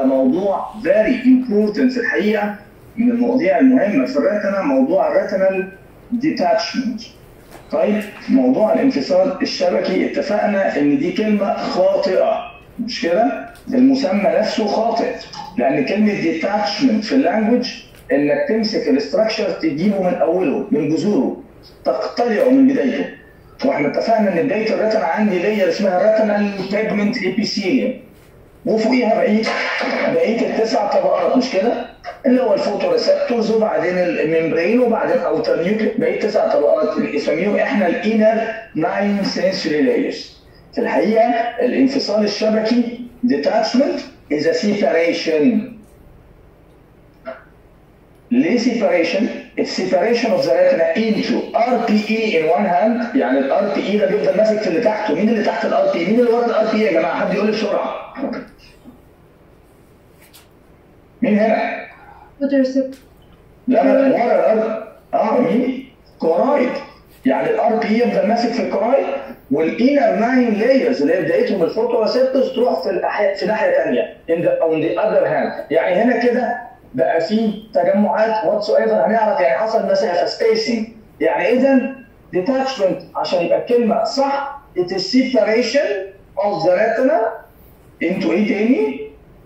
على موضوع very important في الحقيقه من المواضيع المهمه في الريتنا موضوع الريتنال ديتاتشمنت طيب موضوع الانفصال الشبكي اتفقنا ان دي كلمه خاطئه مش كده؟ المسمى نفسه خاطئ لان كلمه ديتاتشمنت في اللانجوج انك تمسك الاستراكشر تجيبه من اوله من جذوره تقتلعه من بدايته واحنا اتفقنا ان بدايه الريتنا عندي لير اسمها ريتنال بيجمنت ابيثيليوم وفوقيها بقيه بقيه التسع طبقات مش كده؟ اللي هو الفوتوريسبتورز وبعدين الممبرين وبعدين اوتر نيوكليك بقيه تسع طبقات اللي اسميهم احنا الانر ناين سنسوري لايرز. في الحقيقه الانفصال الشبكي detachment is a separation. ليه separation؟ It's separation of the retina into RPE in one hand يعني ال RPE ده بيفضل ماسك في اللي تحته، مين اللي تحت ال RPE؟ مين اللي ورا ال RPE يا جماعه؟ حد يقول لي بسرعه. مين هنا؟ photoreceptor لا لا ورا الارض اه مين؟ كورايد يعني الار بي يفضل ماسك في الكورايد والانر ناين لايرز اللي هي بدايتهم الفوتوريسبتورز تروح في الناحيه في ناحيه ثانيه ان ذا اون ذا اذر هاند يعني هنا كده بقى في تجمعات واتس ايفر هنعرف يعني حصل مسافه سبيسنج يعني اذا ديتاتشمنت عشان يبقى الكلمه صح it is separation of the retina into ايه تاني؟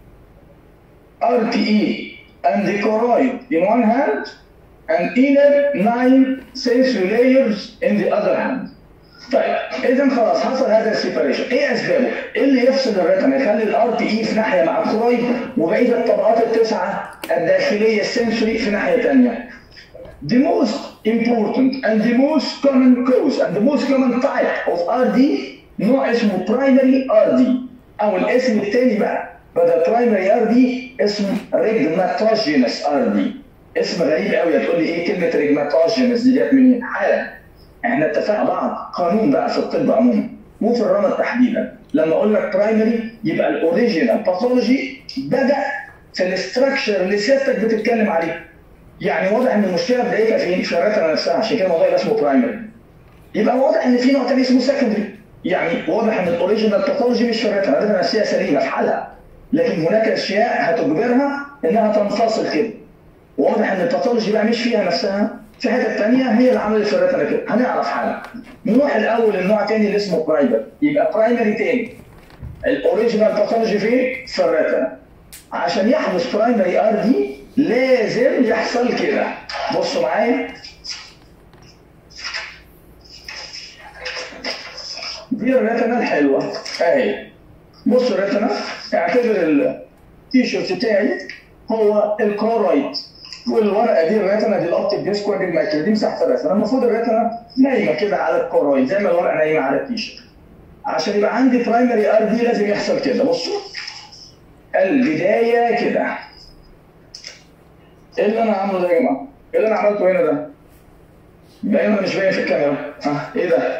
RPE and the choroid in one hand and inner nine sensory layers in the other hand. طيب اذا خلاص حصل هذا السيبريشن ايه اسبابه؟ ايه اللي يفصل الريتنا يخلي الار بي اي في ناحيه مع الكرويد وبقيه الطبقات التسعه الداخليه السنسوري في ناحيه ثانيه. The most important and the most common cause and the most common type of RD نوع اسمه primary RD او الاسم الثاني بقى بدل primary RD اسمه ريجماتوجينس RD اسم غريب قوي هتقول لي ايه كلمه ريجماتوجينس دي جت منين؟ حالا احنا اتفقنا بعض قانون بقى في الطب عموما وفي الرمد تحديدا لما اقول لك برايمري يبقى الاوريجينال باثولوجي بدا في الاستراكشر اللي سيادتك بتتكلم عليه يعني واضح ان المشكله بدايتها فين؟ في الريتنا نفسها عشان كده الموضوع يبقى اسمه برايمري يبقى واضح ان في نوع تاني اسمه سكندري يعني واضح ان الاوريجينال باثولوجي مش في الريتنا الريتنا نفسها سليمه في حالها لكن هناك اشياء هتجبرها انها تنفصل كده واضح ان الباثولوجي بقى مش فيها نفسها في حته ثانيه هي اللي عملت في الريتنا كده هنعرف حالا نروح الاول النوع الثاني اللي اسمه برايمري يبقى برايمري تاني الاوريجينال باثولوجي فين؟ في الريتنا عشان يحدث برايمري ار دي لازم يحصل كده بصوا معايا دي الريتنا الحلوه اهي بص الريتنا اعتبر التيشيرت بتاعي هو الكلورايد والورقه دي الريتنا دي الاوبتيك ديسك وادي المايكرو دي مساحه الريتنا المفروض الريتنا نايمه كده على الكلورايد زي ما الورقه نايمه على التيشيرت عشان يبقى عندي برايمري ار دي لازم يحصل كده بصوا البدايه كده ايه اللي انا عامله ده يا جماعه؟ ايه اللي انا عملته هنا ده؟ باين ولا مش باين في الكاميرا؟ ها ايه ده؟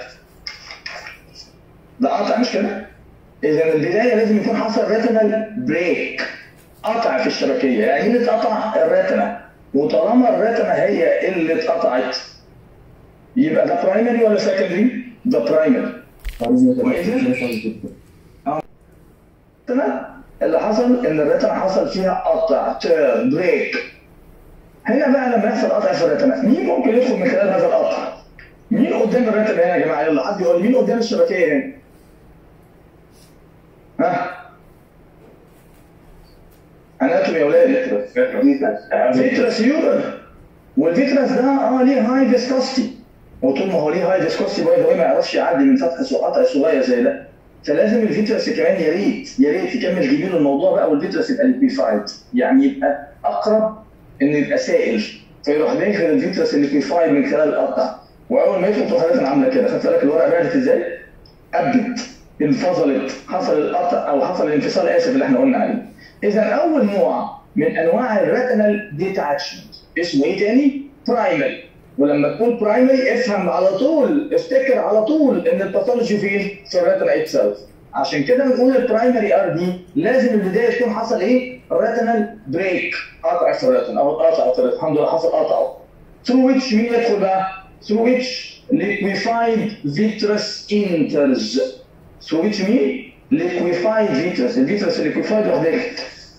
ده قطع مش كده؟ اذا البدايه لازم يكون حصل ريتنال بريك قطع في الشبكيه يعني اللي اتقطع الريتنا وطالما الريتنا هي اللي اتقطعت يبقى ده برايمري ولا سكندري؟ ده برايمري تمام اللي حصل ان الريتنا حصل فيها قطع تير بريك هنا بقى لما يحصل قطع في الريتنا مين ممكن يدخل من خلال هذا القطع؟ مين قدام الريتنا هنا يا جماعه يلا حد يقول مين قدام الشبكيه هنا؟ ها؟ اناتومي يا ولاد فيترس يوبر والفيترس ده اه ليه هاي فيسكوستي وطول ما هو ليه هاي فيسكوستي باي ذا ما يعرفش يعدي من فتح قطع صغير زي ده فلازم الفيترس كمان يا ريت يا ريت يكمل جميل الموضوع بقى والفيترس يبقى ليكويفايد يعني يبقى اقرب انه يبقى سائل فيروح داخل الفيترس الليكويفايد من خلال القطع واول ما يدخل تروح الريتنا عامله كده خدت بالك الورقه بعدت ازاي؟ قبت انفصلت حصل القطع او حصل الانفصال اسف اللي احنا قلنا عليه اذا اول نوع من انواع الريتنال ديتاتشمنت اسمه ايه تاني؟ برايمري ولما تقول برايمري افهم على طول افتكر على طول ان الباثولوجي فين؟ في الريتنا اتسلف عشان كده بنقول البرايمري ار دي لازم البدايه تكون حصل ايه؟ ريتنال بريك قطع في الريتنا او قطع في الريتنا الحمد لله حصل قطع ثرو ويتش مين يدخل بقى؟ ثرو ويتش liquefied vitreous enters through which mean liquefied vitreous الفيترس liquefied يروح داخل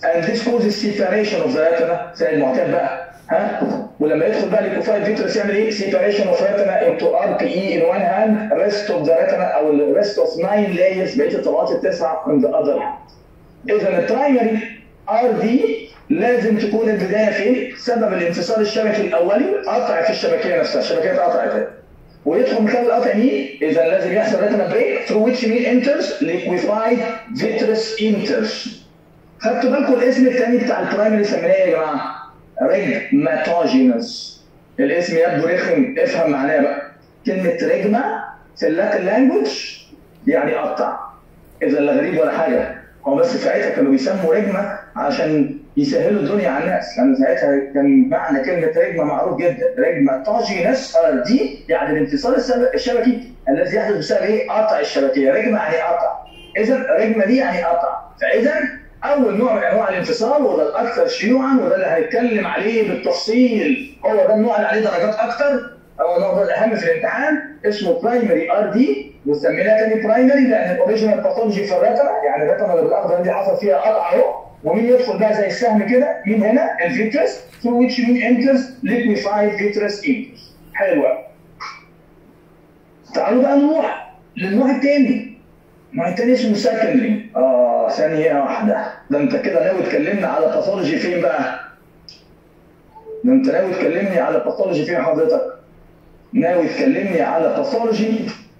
and this causes separation of the retina زي المعتاد بقى ها ولما يدخل بقى الليكوفايد فيترس يعمل ايه؟ separation of retina into RPE in one hand rest of the retina او ال rest of nine layers بقيه الطبقات التسعه on the other hand. اذا البرايمري ار دي لازم تكون البدايه فين؟ سبب الانفصال الشبكي الاولي قطع في الشبكيه نفسها، الشبكيه اتقطعت ويدخل مكان القطع مين؟ اذا لازم يحصل ريتنا بريك through which mean enters liquefied vitreous enters. خدتوا بالكم الاسم الثاني بتاع البرايمري سميناه ايه يا جماعه؟ ريجماتوجينس. الاسم يبدو رخم افهم معناه بقى. كلمه ريجما في اللاتن لانجوج يعني قطع. اذا لا غريب ولا حاجه. هو بس ساعتها كانوا بيسموا رجمه عشان يسهلوا الدنيا على الناس لان ساعتها كان معنى كلمه رجمه معروف جدا رجمه طاجينس ار دي يعني الانفصال الشبكي الذي يحدث بسبب ايه؟ قطع الشبكيه رجمه يعني قطع اذا رجمه دي يعني قطع فاذا اول نوع من انواع الانفصال وده الاكثر شيوعا وده اللي هنتكلم عليه بالتفصيل هو ده النوع اللي عليه درجات اكثر او النوع ده الاهم في الامتحان اسمه برايمري ار دي وسميناه تاني برايمري لان الاوريجينال باثولوجي في الرتنه يعني الرتنه اللي بالاخضر دي حصل فيها قطع اهو ومين يدخل بقى زي السهم كده مين هنا الفيترس through which mean enters liquefied vitreous enters حلو تعالوا بقى نروح للنوع الثاني النوع الثاني اسمه سكندري اه ثانية واحدة ده انت كده ناوي تكلمنا على باثولوجي فين بقى؟ ده انت ناوي تكلمني على باثولوجي فين حضرتك؟ ناوي تكلمني على باثولوجي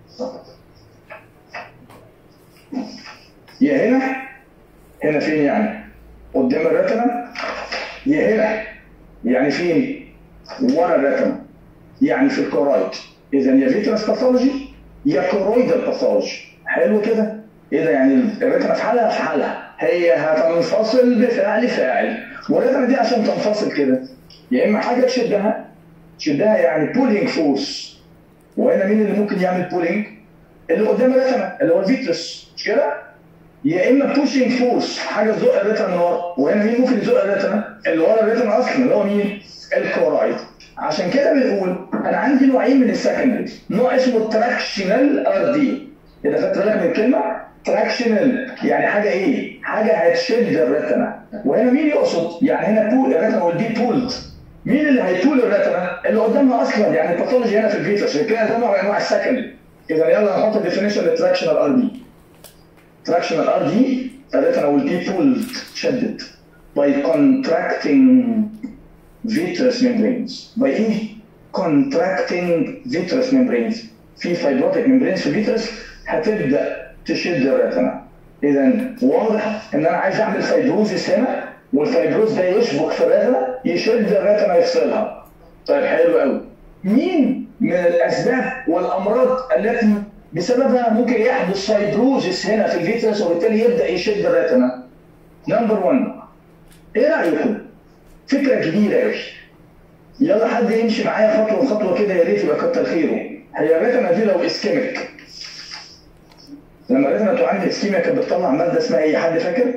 يا هنا هنا فين يعني؟ قدام الرتنة يا هنا يعني فين؟ ورا الرتنة يعني في الكورايد اذا يا فيترس باثولوجي يا كورويدال باثولوجي حلو كده؟ ايه ده يعني الرتنة في حالها في حالها هي هتنفصل بفعل فاعل والرتنة دي عشان تنفصل كده يا اما حاجه تشدها تشدها يعني بولينج فورس وهنا مين اللي ممكن يعمل بولينج؟ اللي قدام الرتنة اللي هو الفيترس مش كده؟ يا اما بوشنج فورس حاجه تزق الريتنا من ورا وهنا مين ممكن يزق الريتنا اللي ورا الريتنا اصلا اللي هو مين الكورايد عشان كده بنقول انا عندي نوعين من السكندري نوع اسمه تراكشنال ار دي اذا خدت بالك من الكلمه تراكشنال يعني حاجه ايه حاجه هتشد الريتنا وهنا مين يقصد يعني هنا بول الريتنا والدي بولد مين اللي هيبول الريتنا اللي قدامنا اصلا يعني الباثولوجي هنا في الفيترس عشان كده ده نوع من انواع السكندري اذا يلا نحط الديفينيشن للتراكشنال ار دي traction ار دي الريتنا will be pulled شدت by contracting vitreous membranes by ايه؟ contracting vitreous membranes في fibrotic membranes في الفيترس هتبدا تشد الريتنا اذا واضح ان انا عايز اعمل فايبروزيس هنا والفايبروز ده يشبك في الريتنا يشد الريتنا يفصلها طيب حلو قوي مين من الاسباب والامراض التي بسببها ممكن يحدث فايبروزيس هنا في الفيترس وبالتالي يبدا يشد الريتنا. نمبر 1 ايه رايكم؟ فكره كبيره قوي. يلا حد يمشي معايا خطوه خطوه كده يا ريت يبقى كتر خيره. هي الريتنا دي لو اسكيميك لما الريتنا تعاني اسكيميا كانت بتطلع ماده اسمها ايه؟ حد فاكر؟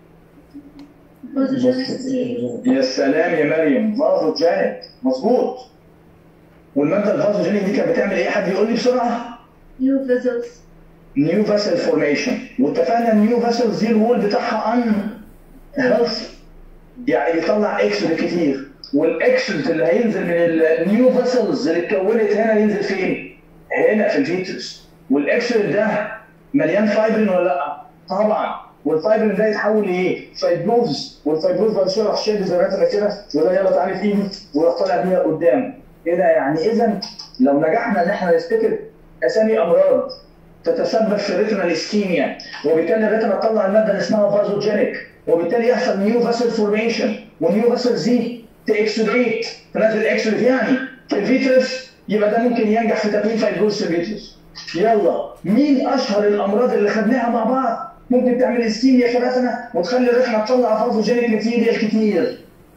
يا سلام يا مريم فازوجينيك مظبوط والماده الفازوجينيك دي كانت بتعمل ايه؟ حد يقول لي بسرعه؟ new vessels نيو فاسل فورميشن واتفقنا النيو فاسلز دي الوول بتاعها ان هيلث يعني بيطلع اكسل كتير والاكسل اللي هينزل من النيو فاسلز اللي اتكونت هنا ينزل فين؟ هنا في الفيترس والاكسل ده مليان فايبرين ولا لا؟ طبعا والفايبرين ده يتحول لايه؟ فايبروز والفايبروز بعد شويه راح شاد زرعتنا كده وده يلا تعالى في ايدي وراح طالع بيها قدام ايه ده يعني اذا لو نجحنا ان احنا نفتكر اسامي امراض تتسبب في ريتنال اسكيميا وبالتالي الريتنا تطلع الماده اللي اسمها فازوجينيك وبالتالي يحصل نيو فاسل فورميشن ونيو فاسل دي تاكسودريت تنزل اكسودريت يعني في الفيترس يبقى ده ممكن ينجح في تكوين فايبروز في الفيترس يلا مين اشهر الامراض اللي خدناها مع بعض ممكن تعمل اسكيميا في الريتنا وتخلي الريتنا تطلع فازوجينيك ماتيريال كتير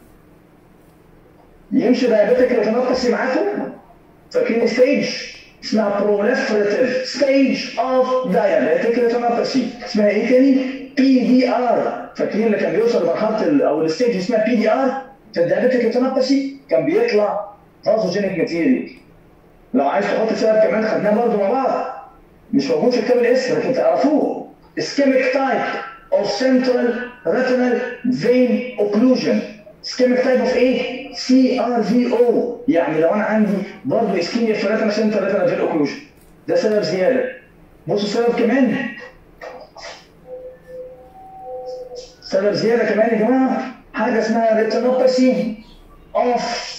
يمشي دايابيتك ريتينوباثي معاكم فاكرين ستيج اسمها proliferative stage of diabetic retinopathy اسمها ايه تاني؟ بي دي ار فاكرين اللي كان بيوصل لمرحله ال- او الستيج اسمها بي دي ار في الدايابيتك ريتينوباثي كان بيطلع فازوجينيك ماتيريال لو عايز تحط سبب كمان خدناه برضه مع بعض مش موجود في كتاب الاسم لكن تعرفوه اسكيميك تايب of central retinal vein occlusion ischemic type of ايه؟ CRVO يعني لو انا عندي برضه اسكيميا في retinal central retinal vein occlusion ده سبب زياده بصوا سبب كمان سبب زياده كمان يا جماعه حاجه اسمها ريتينوباثي اوف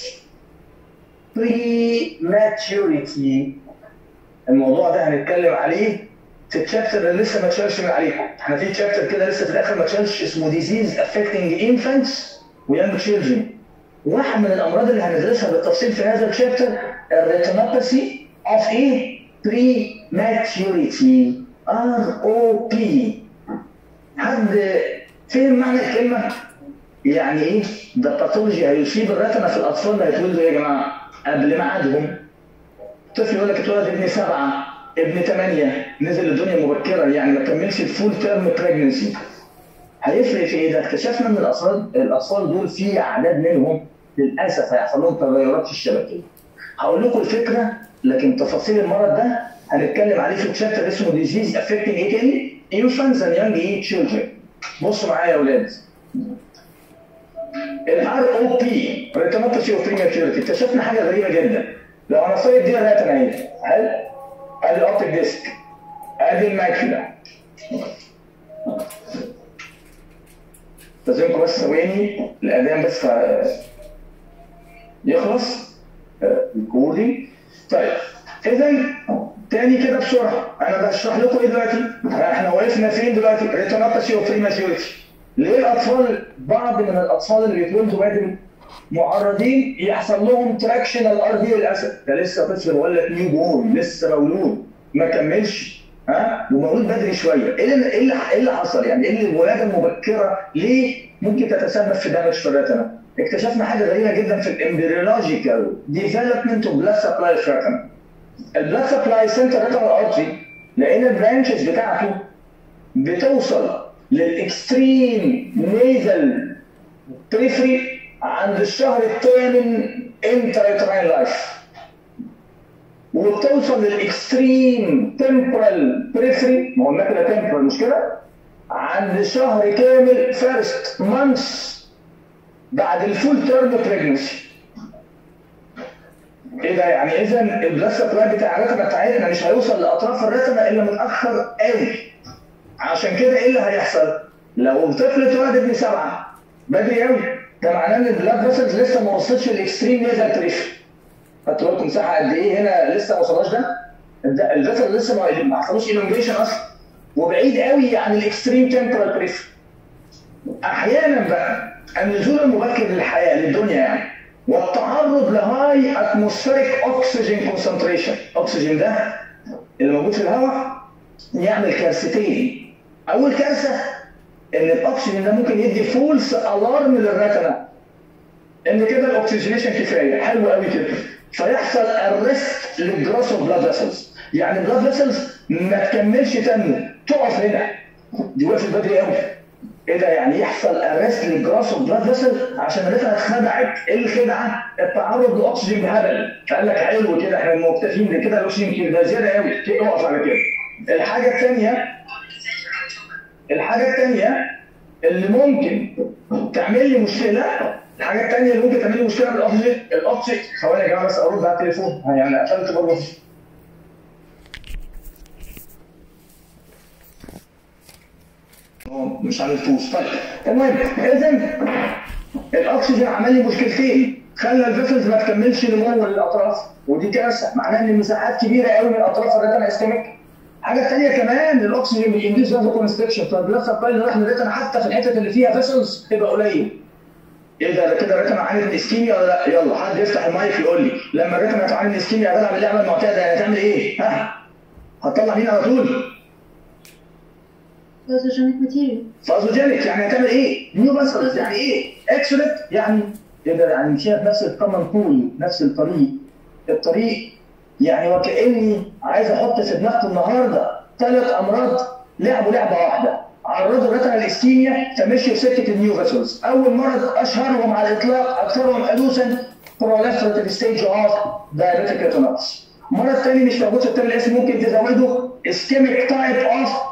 prematurity الموضوع ده هنتكلم عليه في الشابتر اللي لسه ما اتشالش من عليكم احنا في شابتر كده لسه في الاخر ما اتشالش اسمه ديزيز افكتنج انفانتس ويانج تشيلدرن واحد من الامراض اللي هندرسها بالتفصيل في هذا الشابتر الريتينوباثي اوف ايه prematurity ار او بي حد فهم معنى الكلمه يعني ايه ده باثولوجي هيصيب الرتنه في الاطفال اللي هيتولدوا يا جماعه قبل ميعادهم طفل يقول لك اتولد ابن سبعه ابن ثمانيه نزل الدنيا مبكرا يعني ما كملش الفول تيرم بريجنسي هيفرق في ايه ده؟ اكتشفنا ان الاطفال الاطفال دول في اعداد منهم للاسف هيحصل لهم تغيرات في الشبكيه. هقول لكم الفكره لكن تفاصيل المرض ده هنتكلم عليه في الشابتر اسمه ديزيز افكتنج ايه تاني؟ انفانتس اند يونج ايه تشيلدرن. بصوا معايا يا اولاد. الار او بي ريتينوباثي اوف بريماتيورتي اكتشفنا حاجه غريبه جدا لو انا صايد دي الريتنا اهي هل ادي الاوبتيك ديسك ادي الماكيولا لازمكم بس ثواني الاذان بس يخلص الكودينج طيب اذا تاني كده بسرعه انا بشرح لكم ايه دلوقتي احنا وقفنا فين دلوقتي ريتينوباثي اوف بريماتيورتي ليه الاطفال بعض من الاطفال اللي بيتولدوا بدري معرضين يحصل لهم تراكشن الار دي للاسف ده لسه طفل ولا نيو بورن لسه مولود ما كملش ها ومولود بدري شويه ايه اللي ايه اللي, إيه اللي حصل يعني ايه اللي الولاده المبكره ليه ممكن تتسبب في دامج في الريتنا اكتشفنا حاجه غريبه جدا في الامبريولوجيكال ديفلوبمنت اوف بلاد سبلاي في الريتنا البلاد سبلاي سنتر ريتنال ارتري لان البرانشز بتاعته بتوصل للاكستريم نيزل بريفري عند الشهر الثامن انتريتراين لايف وبتوصل للاكستريم تمبرال بريفري ما هو الماكله تمبرال مش كده؟ عند شهر كامل فيرست مانث بعد الفول تيرم بريجنسي ايه ده يعني اذا البلاد سبلاي بتاع الرتبه بتاعتنا مش هيوصل لاطراف الرتبه الا متاخر قوي عشان كده ايه اللي هيحصل؟ لو طفل اتولد ابن سبعه بدري قوي ده معناه ان البلاد فيسلز لسه ما وصلتش الاكستريم نيزل تريف خدتوا بالكم مساحه قد ايه هنا لسه ما وصلناش ده؟ الفيسل لسه ما حصلوش الونجيشن اصلا وبعيد قوي عن الاكستريم تمبرال تريف احيانا بقى النزول المبكر للحياه للدنيا يعني والتعرض لهاي اتموسفيريك اوكسجين كونسنتريشن الاكسجين ده اللي موجود في الهواء يعمل كارثتين اول كارثه ان الاكسجين ده ممكن يدي فولس الارم للرتنه ان كده الاكسجينيشن كفايه حلو قوي كده فيحصل ارست للجراس اوف بلاد فيسلز يعني البلاد فيسلز ما تكملش تنمو تقف هنا دي وقفت بدري قوي ايه ده يعني يحصل ارست للجراس اوف بلاد فيسل عشان الرئه اتخدعت ايه الخدعه؟ التعرض لاكسجين بهبل فقال لك حلو كده احنا مكتفين بكده الاكسجين كده زياده قوي اقف على كده الحاجه الثانيه الحاجه الثانيه اللي ممكن تعمل لي مشكله الحاجه الثانيه اللي ممكن تعمل لي مشكله بالاكسجين الاكسجين ثواني يا جماعه بس ارد على التليفون يعني قفلت برضه مش عن الفوز طيب المهم اذا الاكسجين عمل لي مشكلتين خلى الفيسلز ما تكملش نمو للاطراف ودي كارثه معناها ان المساحات كبيره قوي من الاطراف الريتنا استمك حاجه ثانيه كمان الاكسجين بينديز فازو كونستكشن فالبلاد سبلاي اللي راح للريتنا حتى في الحتت اللي فيها فيسلز تبقى قليل ايه ده كده الريتنا عانت من اسكيميا ولا لا؟ يلا حد يفتح المايك يقول لي لما الريتنا تعاني من اسكيميا هتلعب اللعبه المعتاده يعني هتعمل ايه؟ ها؟ هتطلع مين على طول؟ فازوجينيك ماتيريال فازوجينيك يعني هتعمل ايه؟ نيو فاسلز يعني ايه؟ اكسلنت يعني ايه ده يعني مشينا في نفس الكومن بول نفس الطريق الطريق يعني وكاني عايز احط في دماغكم النهارده ثلاث امراض لعبوا لعبه واحده عرضوا الريتنا الاسكيميا فمشوا في سكه النيو فاسلز اول مرض اشهرهم على الاطلاق اكثرهم ادوسا proliferative ستيج اوف diabetic retinopathy المرض الثاني مش موجود في الكتاب الاسم ممكن تزوده ischemic type of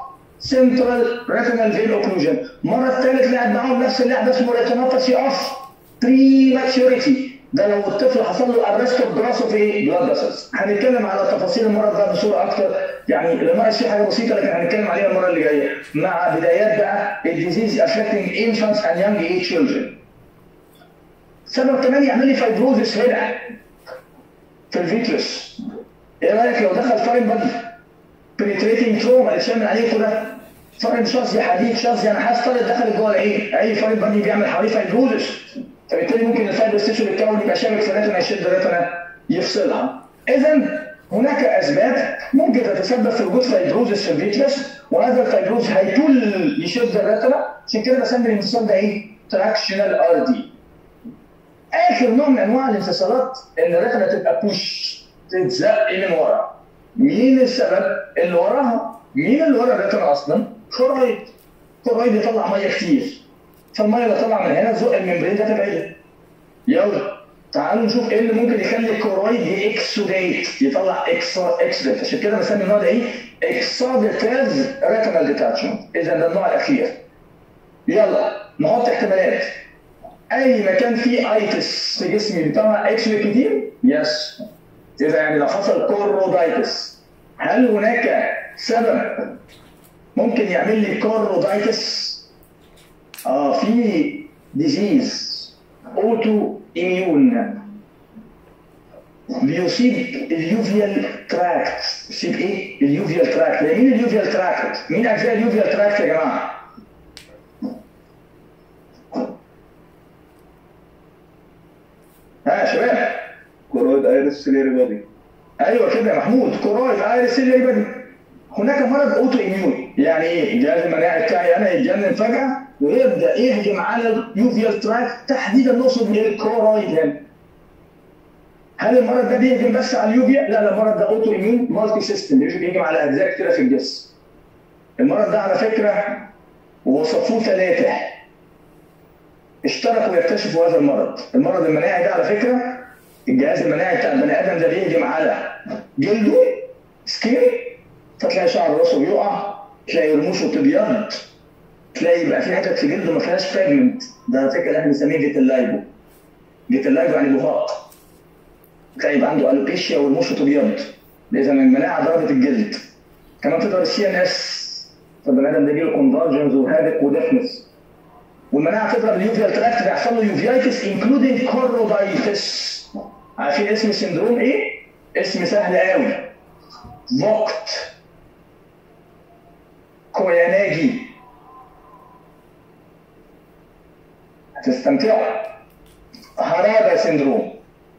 سنترال ريتينال فين اوكلوجن المره الثالث لعب معاهم نفس اللعبه اسمه ريتينوباثي اوف بري ماتشوريتي ده لو الطفل حصل له ارست اوف جراسو في ايه؟ بلاد فيسلز هنتكلم على تفاصيل المرض ده بصوره اكتر يعني ناقص فيه حاجه بسيطه لكن هنتكلم عليها المره اللي جايه مع بدايات بقى الديزيز افكتنج انفانتس اند يونج ايج تشيلدرن سبب كمان يعمل لي فايبروزس هنا في الفيترس ايه رايك لو دخل فارن بادي بنتريتنج تروما اللي شامل عليه كده فارن شظي حديد شظي نحاس طارد دخلت جوه العين اي فارن بادي بيعمل حواليه فايبروزس فبالتالي ممكن الفايبر ستيشن يتكون يبقى شابك في ريتنا يشد ريتنا يفصلها اذا هناك اسباب ممكن تتسبب في وجود فايبروزس في الفيترس وهذا الفايبروز هيطول يشد الريتنا عشان كده بسمي الانفصال ده ايه؟ تراكشنال ار دي اخر نوع من انواع الانفصالات ان الريتنا تبقى بوش تتزق من ورا مين السبب اللي وراها؟ مين اللي ورا الريتنا اصلا؟ كورويد كورويد يطلع ميه كتير فالميه اللي طالعه من هنا تزق الممبرين ده تبعدها يلا تعالوا نشوف ايه اللي ممكن يخلي الكورويد يكسوديت يطلع اكسا اكسوديت عشان كده بسمي النوع ده ايه؟ اكساديتاز ريتينال ديتاتشمنت اذا ده النوع الاخير يلا نحط احتمالات اي مكان فيه ايتس في جسمي بيطلع اكسوديت كتير؟ يس اذا يعني لو حصل كورودايتس هل هناك سبب ممكن يعمل لي كورودايتس؟ اه في ديزيز اوتو اميون بيصيب اليوفيال تراكت يصيب ايه؟ اليوفيال تراكت مين اليوفيال تراكت؟ مين اجزاء اليوفيال تراكت يا جماعه؟ ها يا شباب كورويد ايرس سيليري بادي ايوه كده يا محمود كورويد ايرس سيلري بدي هناك مرض اوتو اميون يعني ايه؟ الجهاز المناعي بتاعي انا يتجنن فجاه ويبدا يهجم على اليوفيال تراك تحديدا نقصد من الكورويد هنا. هل المرض ده بيهجم بس على اليوفيا؟ لا لا المرض ده اوتو اميون مالتي سيستم بيهجم على اجزاء كتيره في الجسم. المرض ده على فكره وصفوه ثلاثه اشتركوا يكتشفوا هذا المرض، المرض المناعي ده على فكره الجهاز المناعي بتاع البني ادم ده بيهجم على جلده سكين فتلاقي شعر راسه بيقع تلاقي رموشه تبيض تلاقي يبقى في حتت في جلده ما فيهاش بيجمنت ده على فكره احنا بنسميه فيتلايبو فيتلايبو يعني بهاق تلاقي يبقى عنده الوبيشيا ورموشه تبيض اذا المناعه ضربت الجلد كمان تضرب السي ان اس فالبني ادم ده يجيله كونفرجنز وهادك ودفنس والمناعه تضرب اليوفيال تراكت بيحصل له يوفيايتس انكلودينج كورودايتس عارفين اسم السندروم ايه؟ اسم سهل قوي فوكت كوياناجي هتستمتعوا هرابا سندروم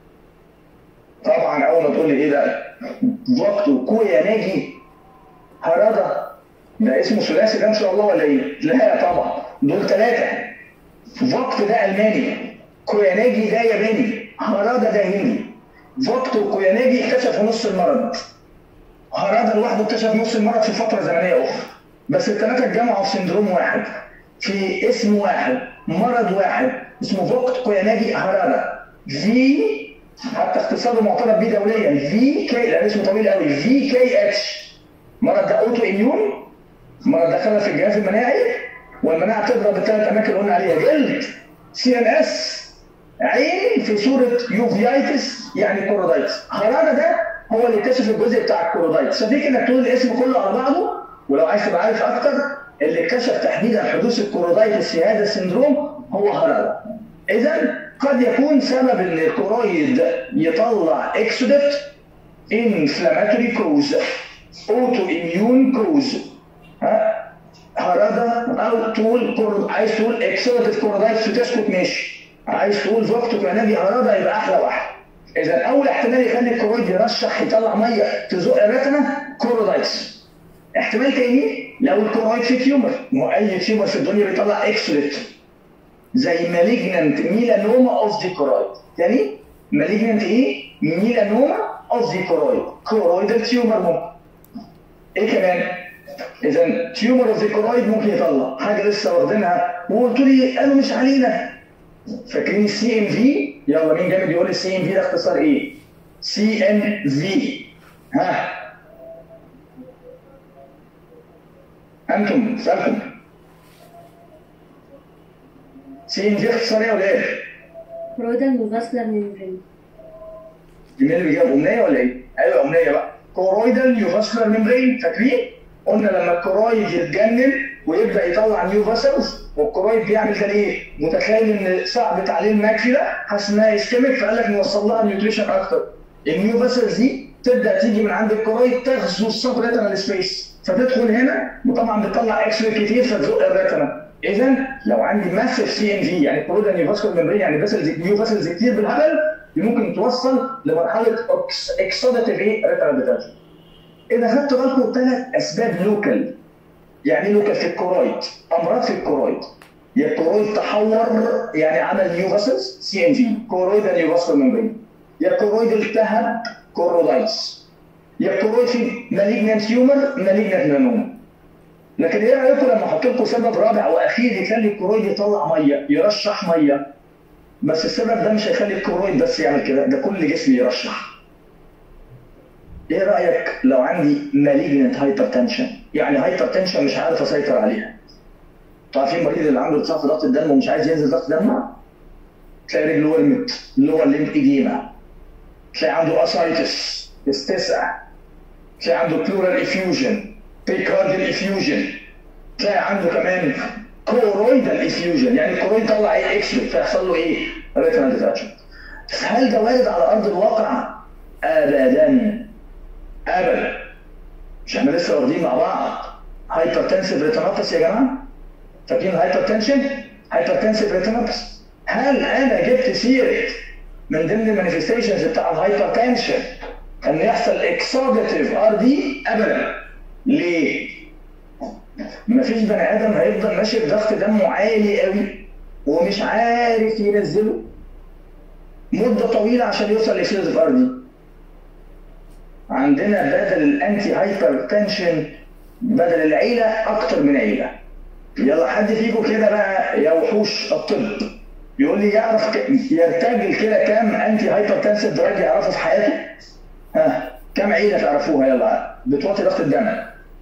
طبعا اول ما تقول لي ايه ده فوكت وكوياناجي هرادا ده اسمه ثلاثي ده ان شاء الله ولا ايه؟ لا طبعا دول ثلاثه فوكت ده الماني كوياناجي ده ياباني هرادا ده هندي فوكت وكوياناجي اكتشفوا نص المرض هرادا لوحده اكتشف نص المرض في فتره زمنيه اخرى بس الثلاثه اتجمعوا في سندروم واحد في اسم واحد مرض واحد اسمه فوكت كوياناجي هرادا في حتى اختصاره معترف بيه دوليا في كي لان اسمه طويل قوي في كي اتش مرض ده اوتو اميون مرض دخلها في الجهاز المناعي والمناعه تضرب الثلاث اماكن اللي قلنا عليها جلد سي ان اس عين في صوره يوفيايتس يعني كورودايتس هرادا ده هو اللي اكتشف الجزء بتاع الكورودايتس فديك انك تقول الاسم كله على بعضه ولو عايز تبقى عارف اكتر اللي اكتشف تحديدا حدوث الكورودايتس في هذا السندروم هو هرادا اذا قد يكون سبب ان الكورويد يطلع اكسودت انفلاماتوري كوز اوتو اميون كوز ها هرادا او تقول كور... عايز تقول اكسودت كورودايتس وتسكت ماشي عايز تقول فوقت كويناجي هرادا يبقى احلى واحد اذا اول احتمال يخلي الكورويد يرشح يطلع ميه تزق الريتنا كورودايتس احتمال تاني لو الكورويد في تيومر ما هو اي تيومر في الدنيا بيطلع اكسودت زي مالجنانت ميلانوما اوف ذا كورويد يعني مالجنانت ايه؟ ميلانوما اوف ذا كورويد كورويدال تيومر ممكن ايه كمان؟ اذا تيومر اوف ذا كورويد ممكن يطلع حاجه لسه واخدينها وقلت لي قالوا مش علينا فاكرين السي ام في؟ يلا مين جامد يقول السي ام في ده اختصار ايه؟ سي ان في ها انتم سالكم سي ان جي اختصار ايه ولا ايه؟ كرويدال نيوفاسكولار ميمبرين مين اللي بيجاوب امنيه ولا ايه؟ ايوه امنيه بقى كورويدال نيوفاسكولار ميمبرين فاكرين؟ قلنا لما الكورويد يتجنن ويبدا يطلع نيو فاسلز والكورويد بيعمل ده ليه؟ متخيل ان صعبت عليه الماكله حاسس انها يسكمك فقال لك نوصل لها نيوتريشن اكتر. النيو فاسلز دي تبدا تيجي من عند الكورويد تغزو السب ريتنال سبيس فتدخل هنا وطبعا بتطلع اكس راي كتير فتزق الريتنا. اذا لو عندي ماسيف سي ان في يعني كورويدال نيوفاسكولار ميمبرين يعني فاسلز نيو فاسلز كتير بالهبل دي ممكن توصل لمرحله اكسوداتيف ايه؟ ريتنال ديتاتشمنت. اذا خدتوا بالكم ثلاث اسباب لوكال يعني ايه لوكال في الكورويد امراض في الكورويد يا الكورويد تحور يعني عمل نيو فاسلز سي ان في كورويد نيو فاسكول ممبرين يا الكورويد التهب كورودايتس يا الكورويد في مالجنانت تيومر مالجنانت نانوما لكن ايه رايكم لما احط لكم سبب رابع واخير يخلي الكورويد يطلع ميه يرشح ميه بس السبب ده مش هيخلي الكورويد بس يعمل كده ده كل جسم يرشح ايه رايك لو عندي مالجنت هايبر تنشن يعني هايبر تنشن مش عارف اسيطر عليها عارفين المريض اللي عنده ارتفاع في ضغط الدم ومش عايز ينزل ضغط دمه تلاقي رجله ورمت اللور ليمب ايديما تلاقي عنده اسايتس استسع تلاقي عنده بلورال افيوجن بيكارديال افيوجن تلاقي عنده كمان كورويدال افيوجن يعني الكورويد طلع ايه اكس فيحصل له ايه؟ ريتنال ديتاتشمنت بس هل ده وارد على ارض الواقع؟ ابدا ابدا مش احنا لسه واخدين مع بعض هايبر تنسيف ريتينوباثي يا جماعه فاكرين الهايبر تنشن هايبر تنسيف ريتينوباثي هل انا جبت سيره من ضمن المانيفستيشنز بتاع الهايبر تنشن ان يحصل اكسوداتيف ار دي ابدا ليه؟ مفيش بني ادم هيفضل ماشي بضغط دمه عالي قوي ومش عارف ينزله مده طويله عشان يوصل لاكسوداتيف ار دي عندنا بدل الانتي هايبر تنشن بدل العيله اكتر من عيله يلا حد فيكم كده بقى يا وحوش الطب يقول لي يعرف ك... يرتجل كده كام انتي هايبر تنسيف دراج يعرفه في حياته ها كام عيله تعرفوها يلا بتوطي ضغط الدم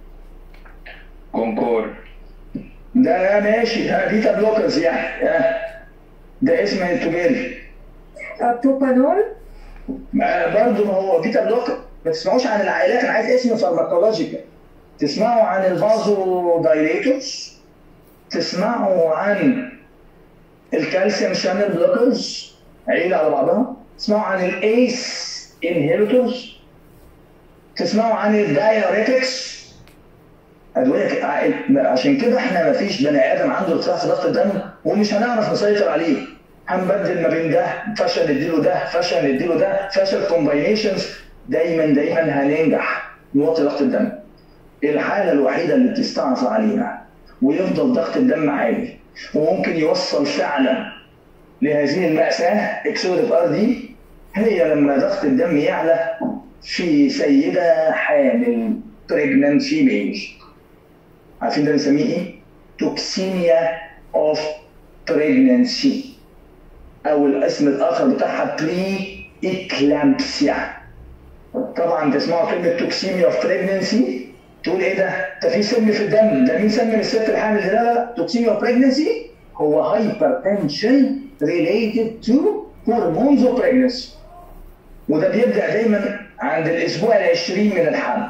كونكور ده ماشي ده بيتا بلوكرز يعني ها ده اسم التجاري بروبانول برضه ما هو بيتا بلوكر ما تسمعوش عن العائلات انا عايز اسم فارماكولوجيكال تسمعوا عن الفازو دايليتورز تسمعوا عن الكالسيوم شانل بلوكرز عيله على بعضها تسمعوا عن الايس انهيبيتورز تسمعوا عن الدايوريتكس ادويه عشان كده احنا ما فيش بني ادم عنده ارتفاع في ضغط الدم ومش هنعرف نسيطر عليه هنبدل ما بين ده فشل نديله ده فشل نديله ده فشل كومباينيشنز دايما دايما هننجح نوطي ضغط الدم الحاله الوحيده اللي بتستعصى علينا ويفضل ضغط الدم عالي وممكن يوصل فعلا لهذه المأساة اكسودف ار دي هي لما ضغط الدم يعلى في سيدة حامل pregnant female عارفين ده بنسميه ايه؟ توكسيميا اوف pregnancy او الاسم الاخر بتاعها بري اكلامبسيا طبعا تسمعوا كلمه توكسيميا اوف بريجنسي تقول ايه ده؟ ده في سم في الدم ده مين سم الست الحامل لا لا لا توكسيميا اوف بريجنسي هو هايبر تنشن ريليتد تو هرمونز اوف بريجنسي وده بيبدا دايما عند الاسبوع ال 20 من الحمل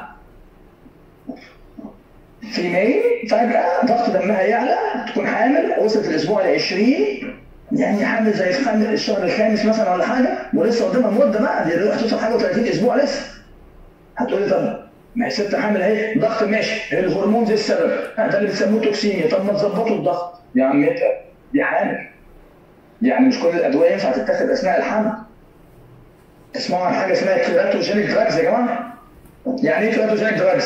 في ماي فجأة ضغط دمها يعلى تكون حامل وصلت الأسبوع ال 20 يعني حامل زي في خامس الشهر الخامس مثلا ولا حاجة ولسه قدامها مدة بقى دي هتوصل حاجة و30 أسبوع لسه هتقولي طب ما هي ست حامل اهي ضغط ماشي الهرمون زي السبب ده اللي بيسموه توكسيميا طب ما تظبطوا الضغط يا عم اتقل دي حامل يعني مش كل الأدوية ينفع تتاخد أثناء الحمل تسمعوا عن حاجة اسمها كيراتوجينيك دراجز يا جماعة يعني ايه كيراتوجينيك دراجز؟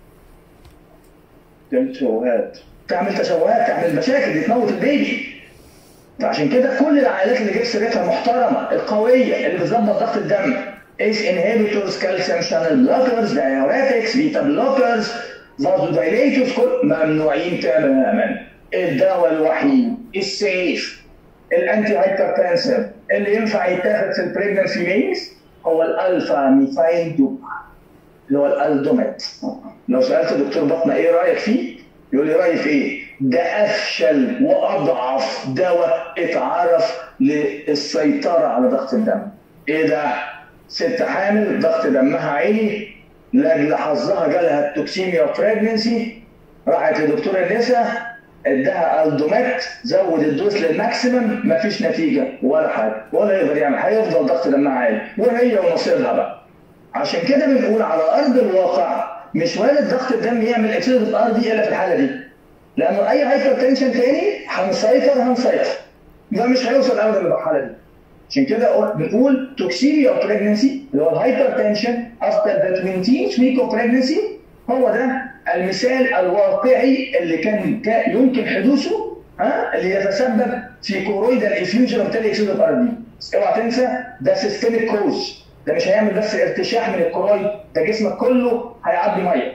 تشوهات تعمل تشوهات تعمل مشاكل دي تموت البيبي فعشان كده كل العائلات اللي جبت سيرتها محترمه القويه اللي بتظبط ضغط الدم ايس انهبيتورز كالسيوم شانل بلوكرز دايوريتكس بيتا بلوكرز فازو دايليتورز كل ممنوعين تماما الدواء الوحيد السيف الانتي هايبرتنسيف اللي ينفع يتاخد في البريجنسي ميلز هو الالفا ميثايل دوبا اللي هو الالدوميت لو سالت دكتور بطنه ايه رايك فيه يقول لي رايي في ايه؟ ده افشل واضعف دواء اتعرف للسيطره على ضغط الدم. ايه ده؟ ست حامل ضغط دمها عالي لاجل حظها جالها التوكسيميا بريجنسي راحت لدكتور النساء اداها الدومات زود الدوز للماكسيمم مفيش نتيجه ولا حاجه ولا يقدر يعمل هيفضل ضغط دمها عالي وهي ونصيبها بقى عشان كده بنقول على ارض الواقع مش وارد ضغط الدم يعمل اكسيد الار دي الا في الحاله دي لانه اي هايبر تنشن تاني هنسيطر هنسيطر ده مش هيوصل ابدا للمرحله دي عشان كده بنقول توكسيميا اوف بريجنسي اللي هو الهايبر تنشن افتر ذا 20 ويك اوف بريجنسي هو ده المثال الواقعي اللي كان كا- يمكن حدوثه ها اللي يتسبب في كورويدال افيوجن وبالتالي اكسيد الار دي اوعى تنسى ده سيستميك كوز ده مش هيعمل بس ارتشاح من الكورويد ده جسمك كله هيعبي ميه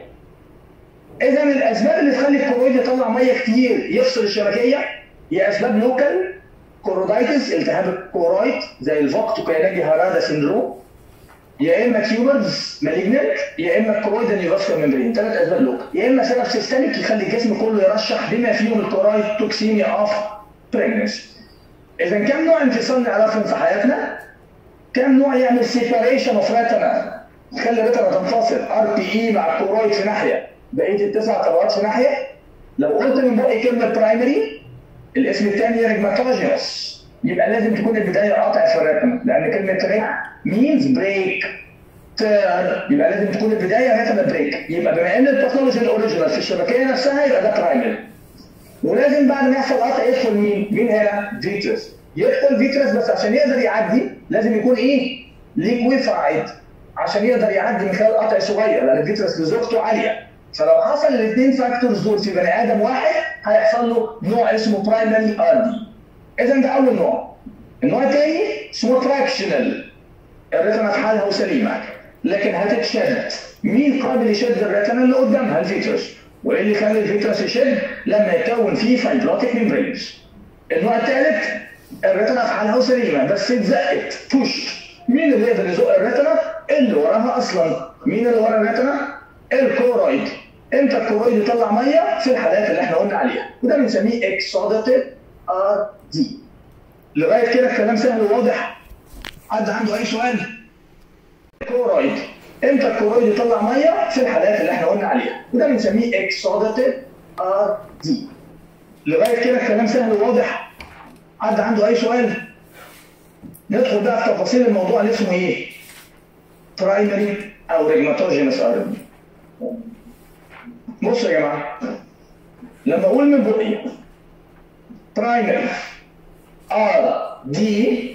اذا الاسباب اللي تخلي الكورويد يطلع ميه كتير يفصل الشبكيه هي اسباب لوكال كورودايتس التهاب الكورويد زي الفوكتوكايناجي هارادا سيندروم يا اما تيوبرز مالجنت يا اما الكورويد نيوفاسكولار ممبرين ثلاث اسباب لوكال يا اما سبب سيستميك يخلي الجسم كله يرشح بما فيهم الكورويد توكسيميا اوف بريجنسي اذا كم نوع انفصال نعرفهم في حياتنا؟ كم نوع يعمل سيباريشن اوف ريتنا تخلي الريتنا تنفصل ار بي اي مع الكورويد في ناحيه بقيه التسع طبقات في ناحيه لو قلت من بقي كلمه برايمري الاسم الثاني ريجماتوجينس يبقى لازم تكون البدايه قطع في الريتنا لان كلمه ريك مينز بريك تير يبقى لازم تكون البدايه ريتنا بريك يبقى بما ان الباثولوجي الاوريجينال في الشبكيه نفسها يبقى ده برايمري ولازم بعد ما يحصل قطع يدخل مين؟ مين هنا؟ فيترس يدخل فيترس بس عشان يقدر يعدي لازم يكون ايه؟ ليكويفايد عشان يقدر يعدي من خلال قطع صغير لان الفيترس لزوجته عاليه فلو حصل الاثنين فاكتورز دول في بني ادم واحد هيحصل له نوع اسمه برايمري ار دي اذا ده اول نوع النوع الثاني اسمه تراكشنال الريتنا في حالها وسليمه لكن هتتشد مين قابل يشد الريتنا اللي قدامها الفيترس وايه اللي خلى الفيترس يشد لما يكون فيه فايبروتيك ميمبرينز النوع الثالث الريتنا في حالها وسليمه بس اتزقت بوش مين اللي يقدر يزق الريتنا اللي وراها اصلا مين اللي ورا الريتنا الكورويد امتى الكورويد يطلع ميه في الحالات اللي احنا قلنا عليها وده بنسميه اكسوداتيف ار دي لغايه كده الكلام سهل وواضح حد عنده اي سؤال كورويد امتى الكورويد يطلع ميه في الحالات اللي احنا قلنا عليها وده بنسميه اكسوداتيف ار دي لغايه كده الكلام سهل وواضح حد عنده اي سؤال ندخل بقى في تفاصيل الموضوع اللي اسمه ايه برايمري او ريجماتوجينس ار دي بصوا يا جماعه لما اقول من بقي برايمري ار دي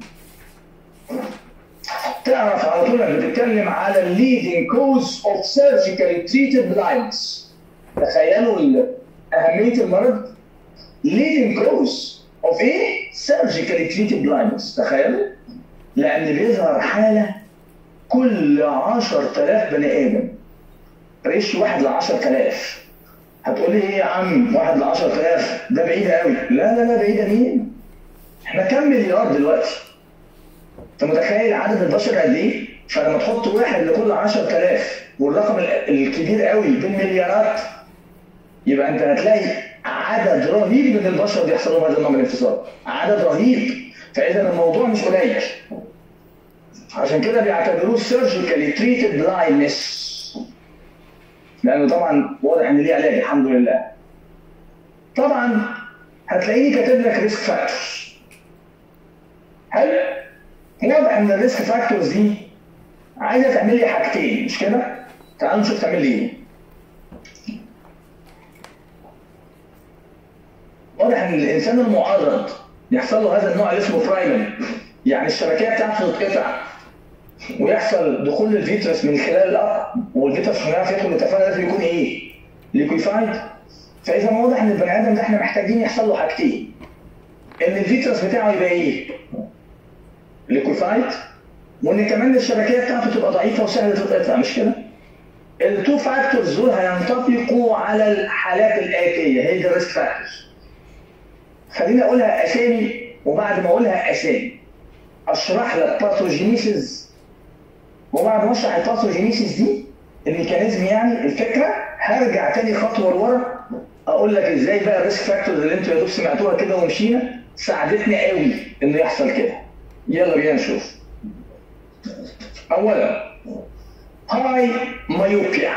تعرف على طول انك بتتكلم على الليدنج كوز اوف سيرجيكالي تريتد blindness تخيلوا ال- اهميه المرض leading cause of ايه؟ surgically treated blindness تخيلوا؟ لان بيظهر حاله كل 10000 بني ادم ريش واحد ل 10000 هتقول لي ايه يا عم واحد ل 10000 ده بعيدة قوي لا لا لا بعيدة مين؟ احنا كام مليار دلوقتي؟ انت متخيل عدد البشر قد ايه؟ فلما تحط واحد لكل 10000 والرقم ال- الكبير قوي بالمليارات يبقى انت هتلاقي عدد رهيب من البشر بيحصل لهم هذا النوع من الانفصال عدد رهيب فاذا الموضوع مش قليل عشان كده بيعتبروه سيرجيكالي تريتد بلايندنس لانه طبعا واضح ان ليه علاج الحمد لله طبعا هتلاقيني كاتب لك ريسك فاكتورز حلو واضح ان الريسك فاكتورز دي عايزه تعمل لي حاجتين مش كده تعالوا نشوف تعمل لي ايه واضح ان الانسان المعرض يحصل له هذا النوع اللي اسمه برايمري يعني الشبكيه بتاعته تتقطع ويحصل دخول الفيترس من خلال القطع والفيترس عشان يعرف يدخل التفاعل لازم يكون ايه؟ ليكويفايد فاذا واضح ان البني ادم ده احنا محتاجين يحصل له حاجتين ان الفيترس بتاعه يبقى ايه؟ ليكويفايد وان كمان الشبكيه بتاعته تبقى ضعيفه وسهله تتقطع مش كده؟ التو فاكتورز دول هينطبقوا على الحالات الاتيه هي دي الريسك فاكتورز خليني اقولها اسامي وبعد ما اقولها اسامي اشرح لك باثوجينيسيس وبعد ما اشرح الباثوجينيسيس دي الميكانيزم يعني الفكره هرجع تاني خطوه لورا اقول لك ازاي بقى الريسك فاكتورز اللي انتوا يا دوب سمعتوها كده ومشينا ساعدتني قوي انه يحصل كده يلا بينا نشوف اولا هاي مايوبيا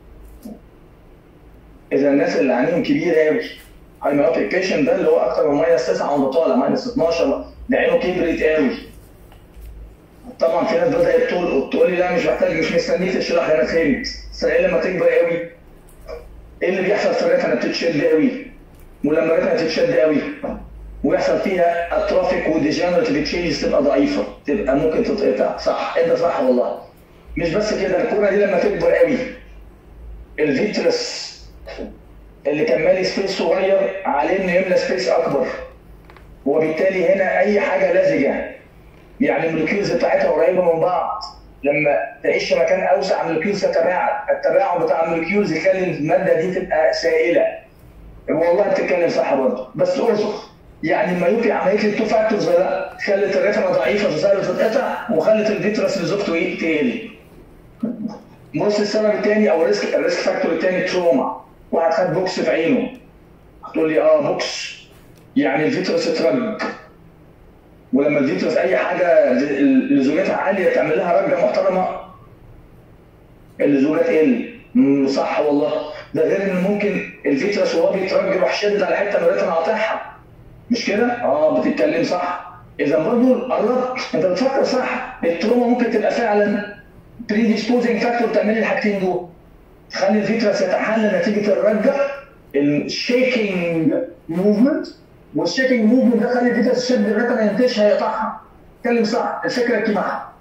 اذا الناس اللي عينيهم كبيره قوي هاي مايوبيا بيشن ده اللي هو اكتر من ماينس 9 وانت طالع ماينس 12 ده عينه كبرت قوي طبعا في ناس بدات تقول تقول لي لا مش محتاج مش مستنيك تشرح لي انا فهمت بس العين لما تكبر قوي ايه اللي بيحصل في الريتنا بتتشد قوي ولما الريتنا تتشد قوي ويحصل فيها اترافيك وديجنريتيف تشينجز تبقى ضعيفه تبقى ممكن تتقطع صح انت صح والله مش بس كده الكوره دي لما تكبر قوي الفيترس اللي كان مالي سبيس صغير عليه انه يملى سبيس اكبر وبالتالي هنا اي حاجه لزجه يعني المولكيولز بتاعتها قريبه من بعض لما تعيش في مكان اوسع المولكيولز تتباعد التباعد بتاع المولكيولز يخلي الماده دي تبقى سائله والله بتتكلم صح برضه بس اقصد يعني المايوبي عمليه التو فاكتورز لا خلت الريتنا ضعيفه فسهل تتقطع وخلت الفيترس لزوجته ايه تقل بص السبب الثاني او الريسك الريسك فاكتور الثاني تروما واحد خد بوكس في عينه هتقول لي اه بوكس يعني الفيترس اترج ولما الفيترس اي حاجه لزوجتها عاليه تعمل لها رجه محترمه اللزوجه تقل مم، صح والله ده غير ان ممكن الفيترس وهو بيترج يروح شدد على حته من الريتنا قاطعها مش كده؟ اه بتتكلم صح اذا برضه قربت انت بتفكر صح التروما ممكن تبقى فعلا بريديسبوزنج فاكتور تعمل لي الحاجتين دول تخلي الفيترس يتحلل نتيجه الرجه الشيكينج موفمنت والشيكينج موفمنت ده خلي الفيترس تشد الريتنا ينتشها يقطعها اتكلم صح الفكره اجتماعها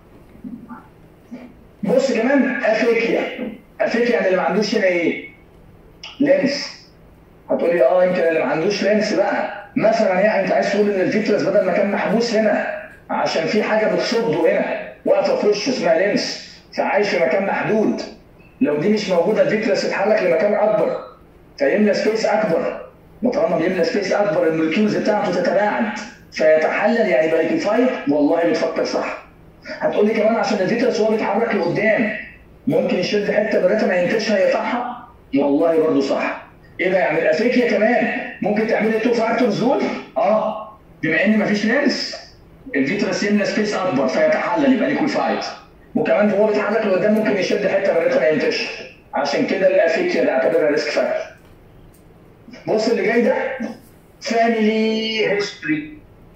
بص كمان افيكيا افيكيا يعني اللي ما عندوش هنا ايه؟ لينس هتقولي اه يمكن اللي ما عندوش لينس بقى مثلا يعني انت عايز تقول ان الفيترس بدل ما كان محبوس هنا عشان في حاجه بتصده هنا واقفه في وشه اسمها لينس فعايش في مكان محدود لو دي مش موجوده الفيترس يتحرك لمكان اكبر فيملى سبيس اكبر وطالما بيملى سبيس اكبر المولكيولز بتاعته تتباعد فيتحلل يعني يبقى ليكيفايد والله بتفكر صح هتقول لي كمان عشان الفيترس وهو بيتحرك لقدام ممكن يشد حته من الريتنا ينتشها يقطعها والله برضه صح ايه ده يعني الافريكيا كمان ممكن تعمل التو فاكتورز دول اه بما ان مفيش لينس الفيترس يملى سبيس اكبر فيتحلل يبقى ليكويفايد وكمان وهو بيتحرك لقدام ممكن يشد حته من الريتنا ينتشر عشان كده الافريكيا ده اعتبرها ريسك فاكتور بص اللي جاي ده فاميلي هيستوري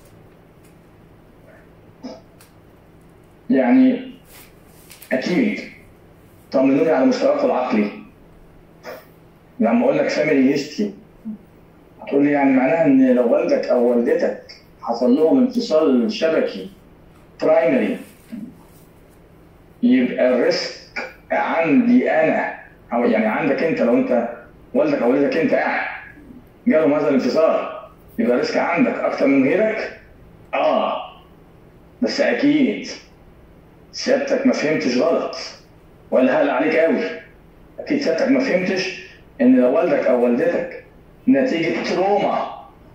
يعني اكيد طمنوني على مستواكم العقلي لما اقول لك فاميلي هيستوري هتقول لي يعني معناها ان لو والدك او والدتك حصل لهم انفصال شبكي برايمري يبقى الريسك عندي انا او يعني عندك انت لو انت والدك او والدتك انت قاعد جالهم هذا الانفصال يبقى الريسك عندك اكتر من غيرك اه بس اكيد سيادتك ما فهمتش غلط ولا هل عليك قوي اكيد سيادتك ما فهمتش ان لو والدك او والدتك نتيجه تروما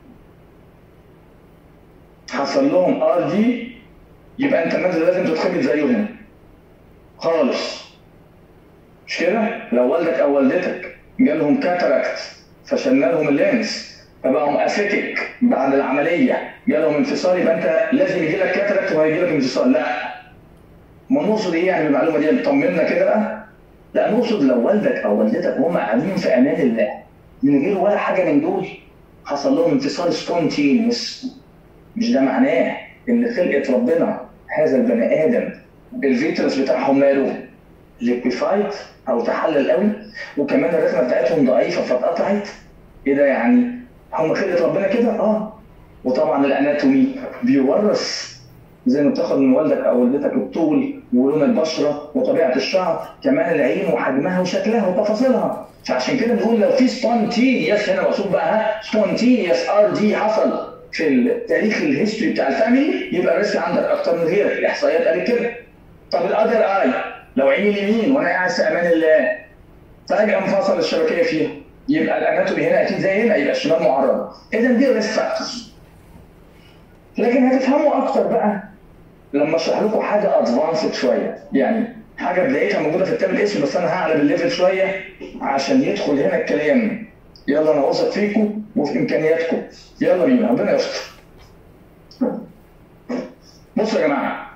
حصل لهم ار دي يبقى انت مثلا لازم تتخبط زيهم خالص مش كده لو والدك او والدتك جالهم كاتاراكت فشلنا لهم اللينس فبقوا اسيتك بعد العمليه جالهم انفصال يبقى انت لازم يجي لك كاتاراكت وهيجي لك انفصال لا ما نقصد ايه يعني بالمعلومه دي طمنا كده بقى لا نقصد لو والدك او والدتك وهم قاعدين في امان الله من غير ولا حاجه من دول حصل لهم انفصال سبونتينيوس مش ده معناه ان خلقه ربنا هذا البني ادم الفيترس بتاعهم ماله ليكويفايد او تحلل قوي وكمان الرسمه بتاعتهم ضعيفه فاتقطعت ايه ده يعني هم خلقه ربنا كده اه وطبعا الاناتومي بيورث زي ما بتاخد من والدك او والدتك الطول ولون البشره وطبيعه الشعر كمان العين وحجمها وشكلها وتفاصيلها فعشان كده بنقول لو في سبونتينيوس هنا مقصود بقى ها سبونتينيوس ار دي حصل في التاريخ الهيستوري بتاع الفاميلي يبقى الريسك عندك اكتر من غيرك الاحصائيات قالت كده طب الاذر اي لو عيني اليمين وانا قاعد في امان الله فجاه انفصل الشبكيه فيها يبقى الاناتومي هنا اكيد زي هنا يبقى الشمال معرض اذا دي ريسك فاكتورز لكن هتفهموا اكتر بقى لما اشرح لكم حاجه ادفانسد شويه يعني حاجه بدايتها موجوده في كتاب الاسم بس انا هعلى بالليفل شويه عشان يدخل هنا الكلام يلا انا واثق فيكم وفي امكانياتكم يلا بينا ربنا يستر بصوا يا جماعه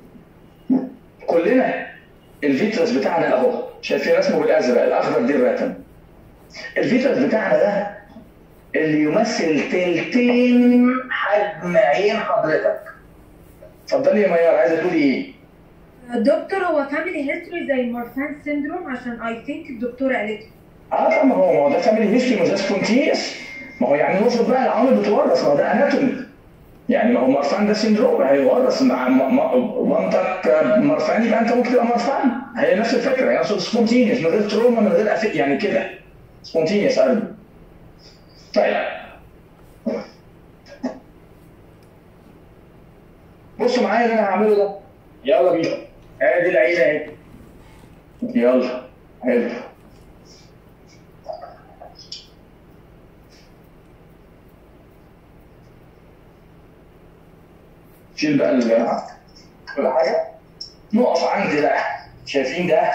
كلنا الفيترس بتاعنا اهو شايفين رسمه بالازرق الاخضر دي الراتم الفيترس بتاعنا ده اللي يمثل تلتين حجم عين حضرتك اتفضلي يا ميار عايزه تقولي ايه؟ دكتور هو فاميلي هيستوري زي مورفان سيندروم عشان اي ثينك الدكتوره قالت لي. اه طب ما هو ما هو ده فاميلي هيستوري ما ده سبونتينيوس ما هو يعني نقصد بقى العوامل بتورث ما هو ده اناتومي يعني ما هو مرفان ده سيندروم هيورث مع م- م- مامتك مرفان يبقى انت ممكن تبقى مرفان هي نفس الفكره يعني اقصد سبونتينيوس من غير تروما من غير أفي يعني كده سبونتينيوس قلبي طيب بصوا معايا اللي انا هعمله ده يلا بينا ادي العين اهي يلا حلو شيل بقى ال- كل حاجه نقف عند ده شايفين ده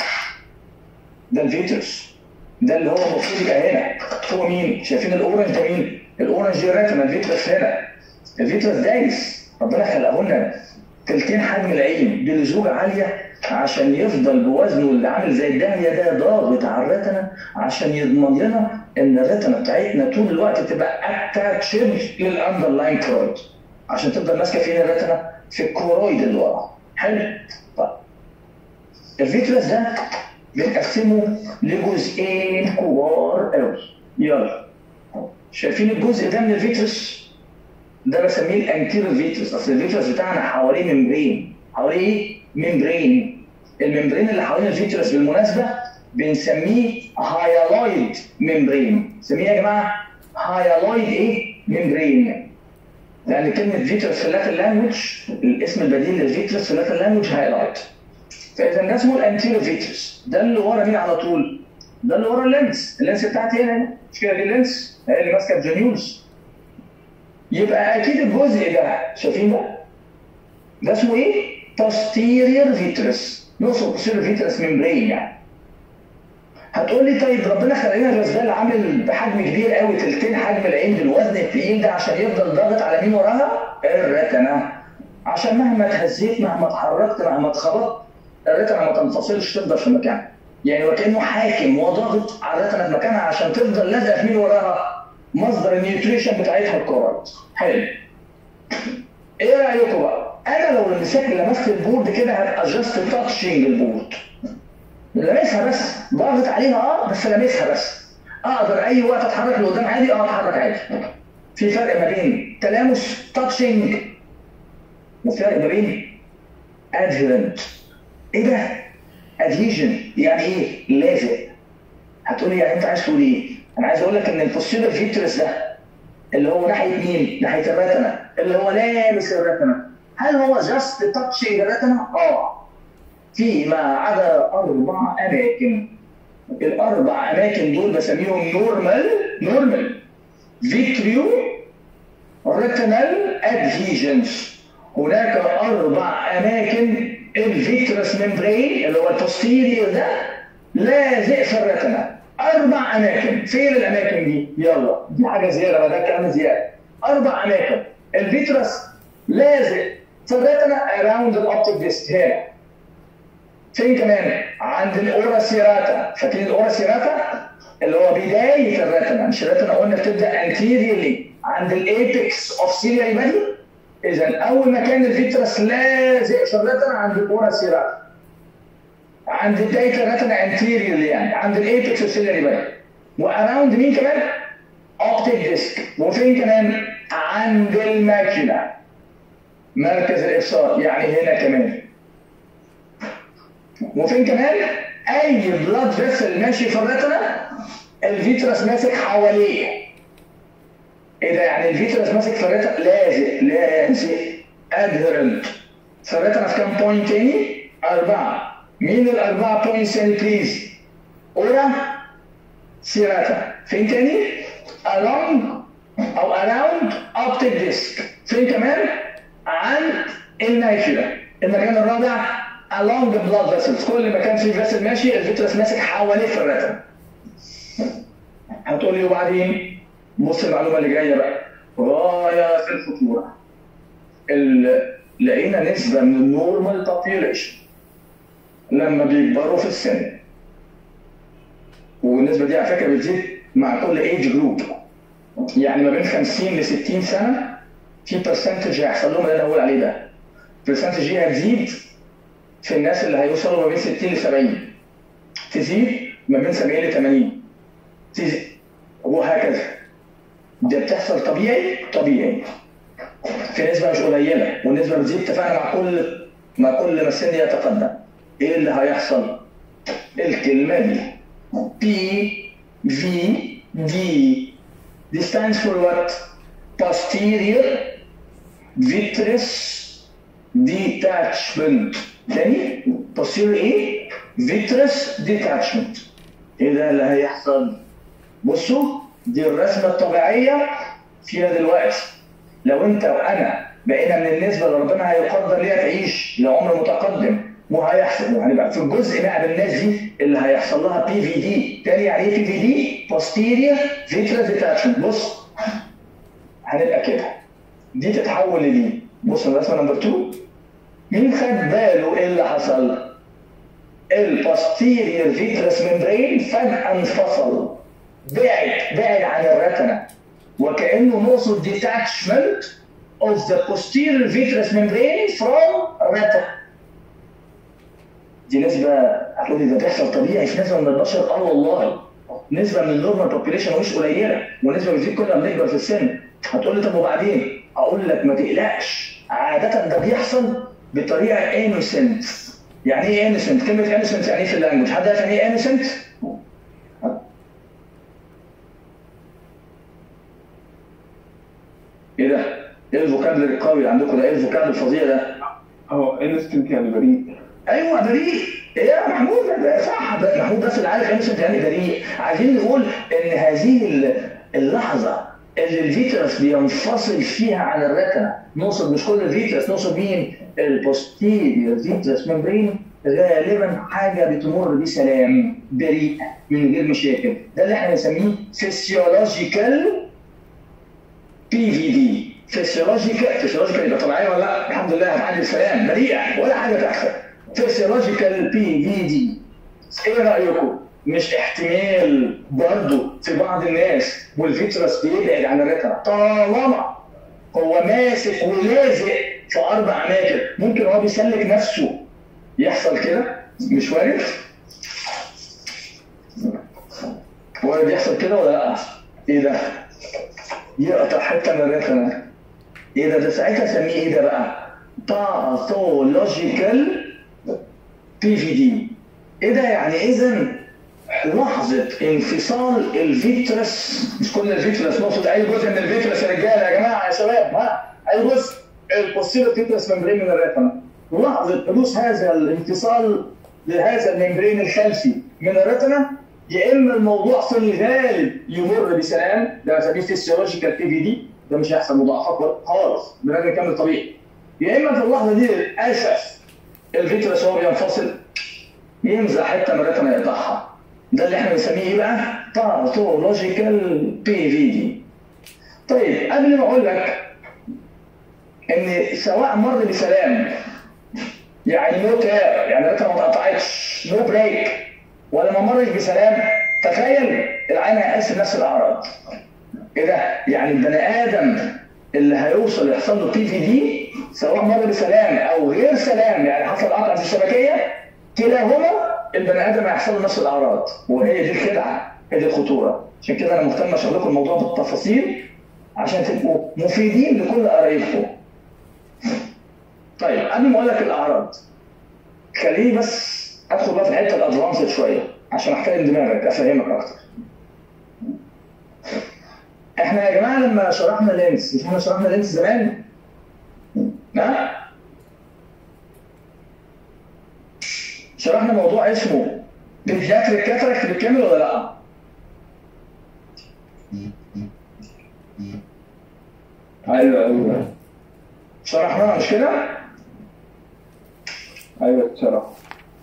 ده الفيترس ده اللي هو المفروض يبقى هنا هو مين؟ شايفين الاورنج ده مين؟ الاورنج دي الريتنا الفيترس هنا الفيترس دايس ربنا خلقه لنا تلتين حجم العين بلزوجة عالية عشان يفضل بوزنه اللي عامل زي الداهية ده ضاغط على الريتنا عشان يضمن لنا ان الريتنا بتاعتنا طول الوقت تبقى اتاتشد للاندرلاين كرويد عشان تفضل ماسكه فين الريتنا في الكورويد اللي ورا حلو طيب الفيترس ده بنقسمه لجزئين كبار قوي يلا شايفين الجزء ده من الفيترس ده بسميه الانتيريور فيترس اصل الفيترس بتاعنا حواليه ممبرين حواليه ايه؟ ممبرين الممبرين اللي حوالين الفيترس بالمناسبه بنسميه هايالويد ممبرين نسميه يا جماعه هايالويد ايه؟ ممبرين لان كلمه فيترس في اللاتين لانجوج الاسم البديل للفيترس في اللاتين لانجوج هايلايت فاذا ده اسمه الانتيريور فيترس ده اللي ورا مين على طول؟ ده اللي ورا اللينس اللينس بتاعتي هنا مش كده دي اللينس هي اللي ماسكه الجنيولز يبقى اكيد الجزء ده شايفين ده؟ ده اسمه ايه؟ posterior vitreous نقصد posterior vitreous membrane يعني هتقول لي طيب ربنا خلق لنا الراس ده اللي عامل بحجم كبير قوي تلتين حجم العين بالوزن التقيل ده عشان يفضل ضاغط على مين وراها؟ الرتنه عشان مهما اتهزيت مهما اتحركت مهما اتخبطت الرتنه ما تنفصلش تفضل في مكانها يعني وكانه حاكم وضاغط على الرتنه في مكانها عشان تفضل لازقه في مين وراها؟ مصدر النيوتريشن بتاعتها الكورات حلو ايه رايكم بقى؟ انا لو مسكت لمست البورد كده هبقى جاست تاتشنج البورد لامسها بس ضاغط عليها اه بس لامسها بس اقدر اي وقت اتحرك لقدام عادي اه اتحرك عادي في فرق ما بين تلامس تاتشنج وفرق ما بين ادهيرنت ايه ده؟ ادهيجن يعني ايه؟ لازق هتقولي يعني انت عايز تقول ايه؟ انا عايز اقول لك ان البوستيريور فيترس ده اللي هو ناحيه مين؟ ناحيه الرتنه اللي هو لامس الرتنه هل هو جاست تاتشنج الرتنه؟ اه في ما عدا اربع اماكن الاربع اماكن دول بسميهم نورمال نورمال فيتريو ريتينال ادهيجنز هناك اربع اماكن الفيترس ممبرين اللي هو البوستيريور ده لازق في الرتنه اربع اماكن فين الاماكن دي يلا دي حاجه زياده ده كلام زياده اربع اماكن الفيترس لازق في الرتنه اراوند الاوبتيك ديسك هنا فين كمان عند الاورا سيراتا فاكرين الاورا سيراتا اللي هو بدايه الرتنه مش الرتنه قلنا بتبدا انتيريورلي عند الايبكس اوف سيريال بادي اذا اول مكان الفيترس لازق في الرتنه عند الاورا سيراتا عند بدايه الرتنه انتيريورلي يعني عند الايبكس اوف سيريال بادي واراوند مين كمان؟ اوبتيك ديسك وفين كمان؟ عند الماكينه مركز الابصار يعني هنا كمان وفين كمان؟ اي بلاد فيسل ماشي في الرتنه الفيترس ماسك حواليه ايه ده يعني الفيترس ماسك في الرتنه لازق لازق ادهرنت في الرتنه في كام بوينت تاني؟ اربعه مين الاربعه بوينتس تاني بليز؟ اورا سيراتا فين تاني؟ along او around optic disc فين كمان؟ عند النايفيلا المكان الرابع along the blood vessels كل ما كان في فيسل ماشي الفيترس ماسك حواليه في الرتم هتقول لي وبعدين بص المعلومه اللي جايه بقى غايه في الخطوره ال- لقينا نسبه من النورمال population لما بيكبروا في السن والنسبه دي على فكره بتزيد مع كل ايج جروب يعني ما بين 50 ل 60 سنه في برسنتج هيحصل لهم اللي انا بقول عليه ده البرسنتج دي هتزيد في الناس اللي هيوصلوا ما بين 60 ل 70 تزيد ما بين 70 ل 80 تزيد وهكذا ده بتحصل طبيعي طبيعي في نسبة مش قليلة والنسبة بتزيد اتفقنا مع كل مع كل ما السن يتقدم ايه اللي هيحصل؟ الكلمة دي P V D This stands for what? Posterior vitreous detachment تاني posterior ايه؟ vitreous detachment ايه ده اللي هيحصل؟ بصوا دي الرسمة الطبيعية فيها دلوقتي لو انت وانا بقينا من النسبة اللي ربنا هيقدر ليها تعيش لعمر متقدم وهيحصل وهنبقى في الجزء بقى من الناس دي اللي هيحصل لها بي في دي تاني يعني ايه بي في دي؟ posterior vitreous detachment بص هنبقى كده دي تتحول لدي بص الرسمة نمبر 2 مين خد باله ايه اللي حصل؟ البوستيريور فيترس ممبرين فجأة انفصل بعد بعد عن الرتنة وكأنه نقصد detachment of the posterior vitreous membrane from retina دي نسبة هتقولي ده بيحصل طبيعي في نسبة من البشر اه والله نسبة من النورمال بوبيليشن مش قليلة ونسبة بتزيد كل ما بنكبر في السن هتقول لي طب وبعدين؟ أقول لك ما تقلقش عادة ده بيحصل بطريقة انوسنت يعني ايه انوسنت؟ كلمة انوسنت يعني ايه في اللانجوج؟ حد عارف يعني ايه انوسنت؟ ايه ده؟ ايه الفوكابلري القوي اللي عندكم ده؟ ايه الفوكابلري الفظيع ده؟ هو انستنت يعني بريء ايوه بريء ايه يا محمود ده صح ده محمود بس اللي عارف انسنت يعني بريء عايزين نقول ان هذه ال- اللحظه اللي الفيترس بينفصل فيها عن الرتنه نقصد مش كل الفيترس نقصد مين البوستيريور فيترس ممبرين غالبا حاجه بتمر بسلام بريء من غير مشاكل ده اللي احنا بنسميه فيسيولوجيكال بي في دي فيسيولوجيكال فيسيولوجيكال يبقى طبيعيه ولا لا؟ الحمد لله هتعدي السلام بريئه ولا حاجه تحصل فيسيولوجيكال بي في دي ايه رايكم؟ مش احتمال برضه في بعض الناس والفيترس بيبعد عن الريتنا طالما هو ماسك ولازق في اربع اماكن ممكن هو بيسلك نفسه يحصل كده مش وارد؟ وارد يحصل كده ولا لا؟ ايه ده؟ يقطع حته من الريتنا ايه ده ده ساعتها اسميه ايه ده بقى؟ باثولوجيكال بي في دي ايه ده يعني اذا لحظة انفصال الفيترس مش كل الفيترس نقصد اي جزء من الفيترس يا رجاله يا جماعه يا شباب ها اي جزء البوستيريور فيترس ممبرين من الريتنا لحظة حدوث هذا الانفصال لهذا الممبرين الخلفي من الريتنا يا اما الموضوع في الغالب يمر بسلام ده بسميه فيسيولوجيكال بي في دي ده مش هيحصل مضاعفات خالص بنادم يكمل طبيعي يا اما في اللحظه دي للاسف الفيترس هو بينفصل ينزع حته من الريتنا يقطعها ده اللي احنا بنسميه ايه بقى؟ باثولوجيكال بي في دي طيب قبل ما اقول لك ان سواء مر بسلام يعني نو تير يعني الريتنا ما اتقطعتش نو بريك ولا ما مرش بسلام تخيل العين هيقاسم نفس الاعراض ايه ده؟ يعني البني ادم اللي هيوصل يحصل له بي في دي سواء مر بسلام او غير سلام يعني حصل قطع في الشبكيه كلاهما البني ادم هيحصل له نفس الاعراض وهي دي الخدعه هي دي الخطوره عشان كده انا مهتم اشرح لكم الموضوع بالتفاصيل عشان تبقوا مفيدين لكل قرايبكم. طيب قبل ما اقول لك الاعراض خليني بس ادخل بقى في الحته الادفانسد شويه عشان احترم دماغك افهمك اكتر. احنا يا جماعه لما شرحنا لينس مش احنا شرحنا لينس زمان؟ ها؟ شرحنا موضوع اسمه بيدياتريك كاتراكت بالكامل ولا لا؟ ايوه ايوه شرحناها مش كده؟ ايوه اتشرح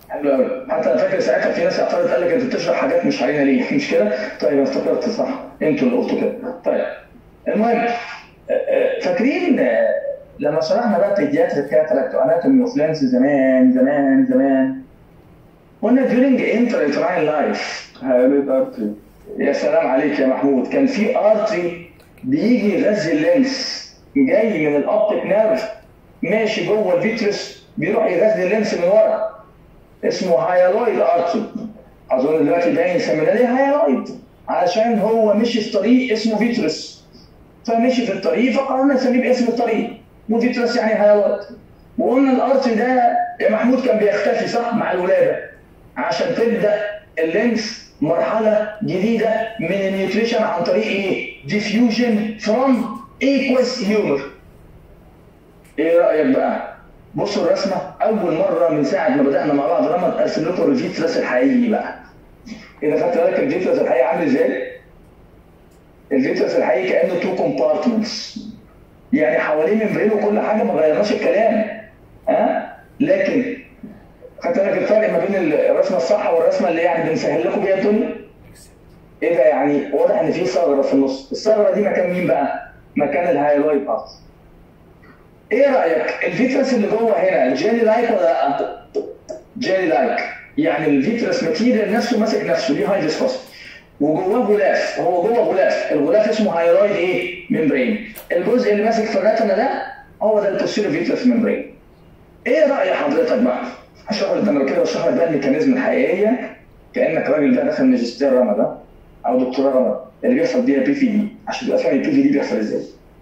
حلو قوي حتى انا فاكر ساعتها في ناس اعترضت قال لك انت بتشرح حاجات مش علينا ليه مش كده؟ طيب انا افتكرت صح انتوا اللي قلتوا كده طيب المهم آه، آه، فاكرين آه، لما شرحنا بقى بيدياتريك كاتراكت واناتومي اوف لينس زمان زمان زمان قلنا during intrauterine life هيالات ارتري يا سلام عليك يا محمود كان في ارتري بيجي يغذي اللينس جاي من الاوبتيك نيرف ماشي جوه الفيترس بيروح يغذي اللينس من ورا اسمه هايالويد ارتري اظن دلوقتي باين سميناه ليه هايالويد علشان هو مشي في طريق اسمه فيترس فمشي في الطريق فقررنا نسميه باسم الطريق وفيترس يعني هايالويد وقلنا الارتري ده يا محمود كان بيختفي صح مع الولاده عشان تبدا اللينس مرحله جديده من النيوتريشن عن طريق ايه؟ ديفيوجن فروم ايكوس هيومر. ايه رايك بقى؟ بصوا الرسمه اول مره من ساعه ما بدانا مع بعض لما ارسم لكم الفيترس الحقيقي بقى. اذا خدت بالك الفيترس الحقيقي عامل ازاي؟ الفيترس الحقيقي كانه تو كومبارتمنتس. يعني حواليه ممبرين وكل حاجه ما غيرناش الكلام. ها؟ لكن خدت بالك الفرق ما بين الرسمه الصح والرسمه اللي يعني بنسهل لكم بيها الدنيا؟ ايه ده يعني واضح ان في ثغره في النص، الثغره دي مكان مين بقى؟ مكان الهايلايت ارت. ايه رايك؟ الفيترس اللي جوه هنا جيلي لايك ولا لا؟ جيلي لايك يعني الفيترس ماتيريال نفسه ماسك نفسه ليه هاي فوسفور وجواه غلاف هو جوه غلاف الغلاف اسمه هايلايد ايه؟ ممبرين الجزء اللي ماسك في الريتنا ده هو ده البوستيريور فيترس ممبرين ايه راي حضرتك بقى؟ هشرح لك انا كده بشرح لك بقى الميكانيزم الحقيقيه كانك راجل بقى داخل ماجستير رمضان او دكتوراه رمضان اللي بيحصل بيها بي في دي عشان تبقى فاهم البي في دي بيحصل ازاي.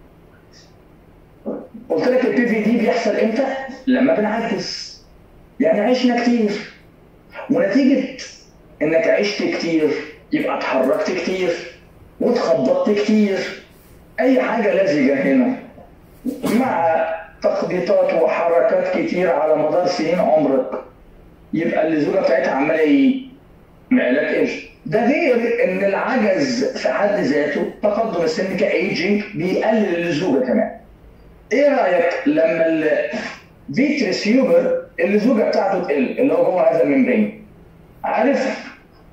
قلت لك البي في دي بيحصل امتى؟ لما بنعكس يعني عشنا كتير ونتيجه انك عشت كتير يبقى اتحركت كتير واتخبطت كتير اي حاجه لزجه هنا مع تخبيطات وحركات كتير على مدار سنين عمرك يبقى اللزوجه بتاعتها عماله ايه؟ معلك ايش؟ ده غير ان العجز في حد ذاته تقدم السن كايجنج بيقلل اللزوجه كمان. ايه رايك لما الفيتريس هيومر اللزوجه بتاعته تقل اللي هو جوه هذا الممبرين؟ عارف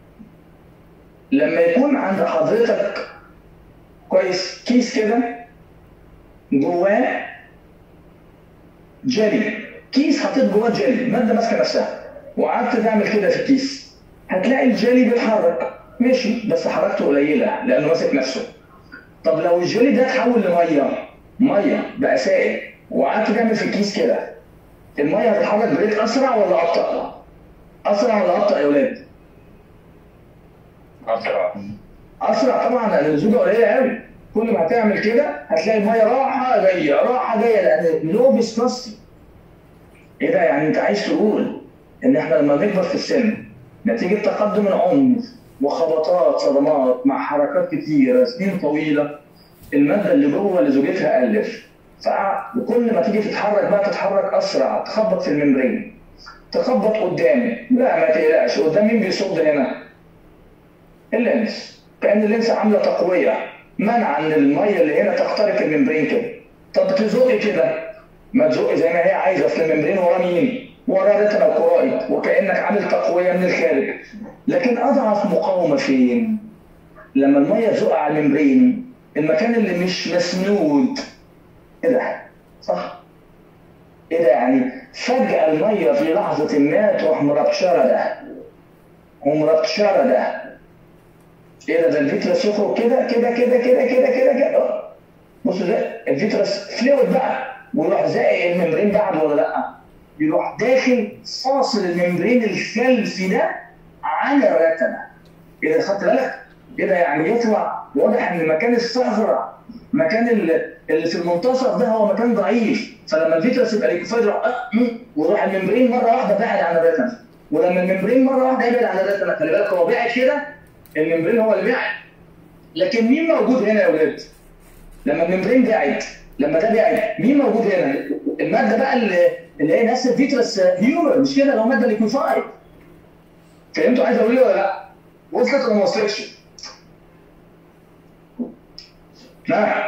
لما يكون عند حضرتك كويس كيس كده جواه جيلي كيس حطيت جواه جيلي ماده ماسكه نفسها وقعدت تعمل كده في الكيس هتلاقي الجيلي بيتحرك ماشي بس حركته قليله لانه ماسك نفسه طب لو الجيلي ده اتحول لميه ميه بقى سائل وقعدت تعمل في الكيس كده الميه هتتحرك بريت اسرع ولا ابطا؟ اسرع ولا ابطا يا ولاد؟ اسرع اسرع طبعا لان الزوجه قليله قوي كل ما هتعمل كده هتلاقي الميه راحه جايه راحه جايه لان لو فيسكوستي ايه ده يعني انت عايز تقول ان احنا لما نكبر في السن نتيجه تقدم العمر وخبطات صدمات مع حركات كتيره سنين طويله الماده اللي جوه اللي زوجتها الف فع- وكل ما تيجي تتحرك بقى تتحرك اسرع تخبط في الممبرين تخبط قدام لا ما تقلقش قدام مين بيصد هنا؟ اللينس كان اللينس عامله تقويه منع ان الميه اللي هنا تخترق الممبرين كده طب تزق كده ما تزق زي ما هي عايزه اصل الممبرين ورا مين؟ ورا ريتنا وكورايد وكانك عامل تقويه من الخارج لكن اضعف مقاومه فين؟ لما الميه تزق على الممبرين المكان اللي مش مسنود ايه ده؟ صح؟ ايه ده يعني فجأة المية في لحظة ما تروح مربشرة ده ومربشرة ده ايه ده ده الفيترس يخرج كده كده كده كده كده كده كده اه. بصوا ده الفيترس فلويد بقى ويروح زائق الممبرين بعد ولا لا؟ يروح داخل فاصل الممبرين الخلفي ده عن الريتنا ايه ده خدت بالك؟ ايه ده يعني يطلع واضح ان مكان الثغره مكان ال- اللي في المنتصف ده هو مكان ضعيف فلما الفيترس يبقى ليكوفايد يروح أه، مم، ويروح الممبرين مره واحده بعد عن الريتنا ولما الممبرين مره واحده يبعد عن الريتنا خلي بالك هو بعد كده الممبرين هو اللي بعد لكن مين موجود هنا يا ولاد؟ لما الممبرين بعد لما ده بعد مين موجود هنا؟ الماده بقى اللي, اللي هي نفس الفيترس هيومر مش كده لو ماده ليكوفايد فهمتوا عايز اقول ايه ولا لا؟ وصلت ولا ما وصلتش؟ نعم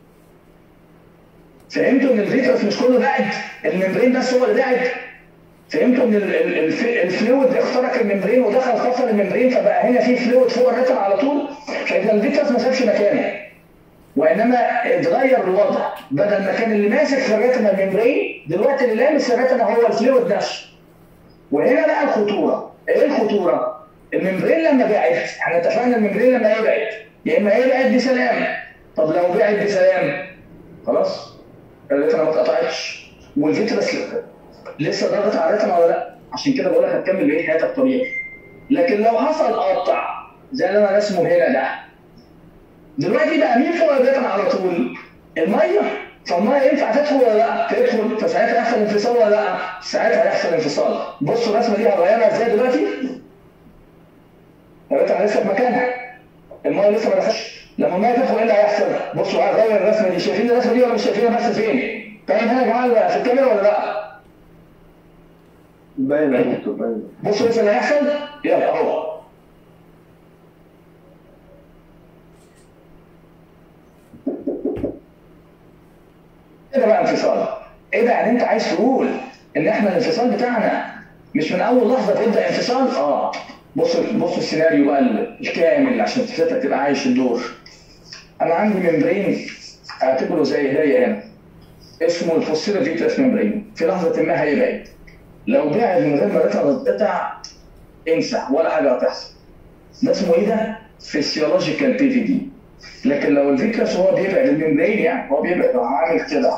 فهمتوا ان الفيترس مش كله بعد الممبرين بس هو اللي بعد فهمتوا ان ال- ال- الف- الفلويد اخترق الممبرين ودخل كسر الممبرين فبقى هنا في فلويد فوق الريتم على طول فاذا الفيترس ما سابش مكانه وانما اتغير الوضع بدل ما كان اللي ماسك في الريتم الممبرين دلوقتي اللي لامس الريتم هو الفلويد نفسه وهنا بقى الخطوره ايه الخطوره؟ الممبرين لما بعد احنا اتفقنا الممبرين لما يبعد يا اما يبعد بسلام طب لو بعد بسلام خلاص الريتنا ما اتقطعتش والفيترس لسه ضاغط على الريتنا ولا لا عشان كده بقول لك هتكمل بقيه حياتك طبيعي لكن لو حصل قطع زي اللي انا رسمه هنا ده دلوقتي بقى مين فوق الريتنا على طول؟ الميه فالميه ينفع تدخل ولا لا؟ تدخل فساعتها يحصل انفصال ولا لا؟ ساعتها يحصل انفصال بصوا الرسمه دي هغيرها ازاي دلوقتي؟ الريتنا لسه في مكانها الميه لسه ما دخلش لما الميه تدخل ايه اللي هيحصل؟ بصوا هغير الرسمه دي شايفين الرسمه دي ولا مش شايفينها بس فين؟ باين هنا يا جماعه في الكاميرا ولا لا؟ باين يا دكتور باين بصوا لسه اللي هيحصل يلا اهو كده بقى انفصال ايه ده يعني انت عايز تقول ان احنا الانفصال بتاعنا مش من اول لحظه تبدا انفصال اه بص بص السيناريو بقى الكامل عشان تفتك تبقى عايش الدور انا عندي ممبرين اعتبره زي هي هنا اسمه الفوسيلو فيترس ممبرين في لحظه ما هيبعد لو بعد من غير ما الريتنا تتقطع انسى ولا حاجه هتحصل ده اسمه ايه ده؟ فيسيولوجيكال بي في دي لكن لو الفيترس هو بيبعد الممبرين يعني هو بيبعد هو عامل كده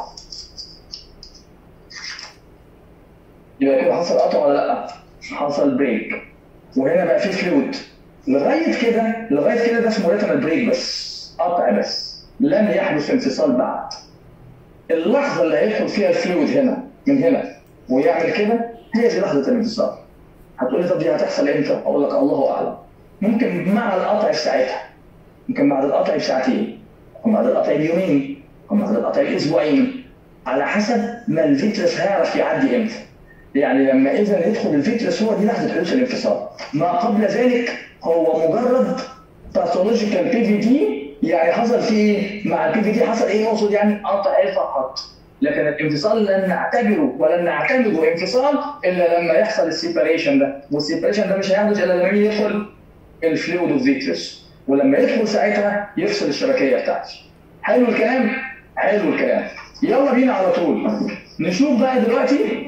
يبقى كده حصل قطع ولا لا؟ حصل بريك وهنا بقى في فلويد لغايه كده لغايه كده ده اسمه ريتنال بريك بس قطع بس لم يحدث انفصال بعد اللحظه اللي هيدخل فيها الفلويد هنا من هنا ويعمل كده هي دي لحظه الانفصال هتقول لي طب دي هتحصل امتى؟ اقول لك الله اعلم ممكن مع القطع في ساعتها ممكن بعد القطع بساعتين ممكن بعد القطع بيومين ممكن بعد القطع باسبوعين على حسب ما الفيترس هيعرف يعدي امتى يعني لما اذا يدخل الفيترس هو دي لحظه حدوث الانفصال ما قبل ذلك هو مجرد باثولوجيكال بي في دي يعني حصل فيه مع البي في دي حصل ايه يقصد يعني قطع فقط لكن الانفصال لن نعتبره ولن نعتمده انفصال الا لما يحصل السيبريشن ده والسيبريشن ده مش هيحدث الا لما يدخل الفلويد اوف فيترس ولما يدخل ساعتها يفصل الشبكيه بتاعتي حلو الكلام حلو الكلام يلا بينا على طول نشوف بقى دلوقتي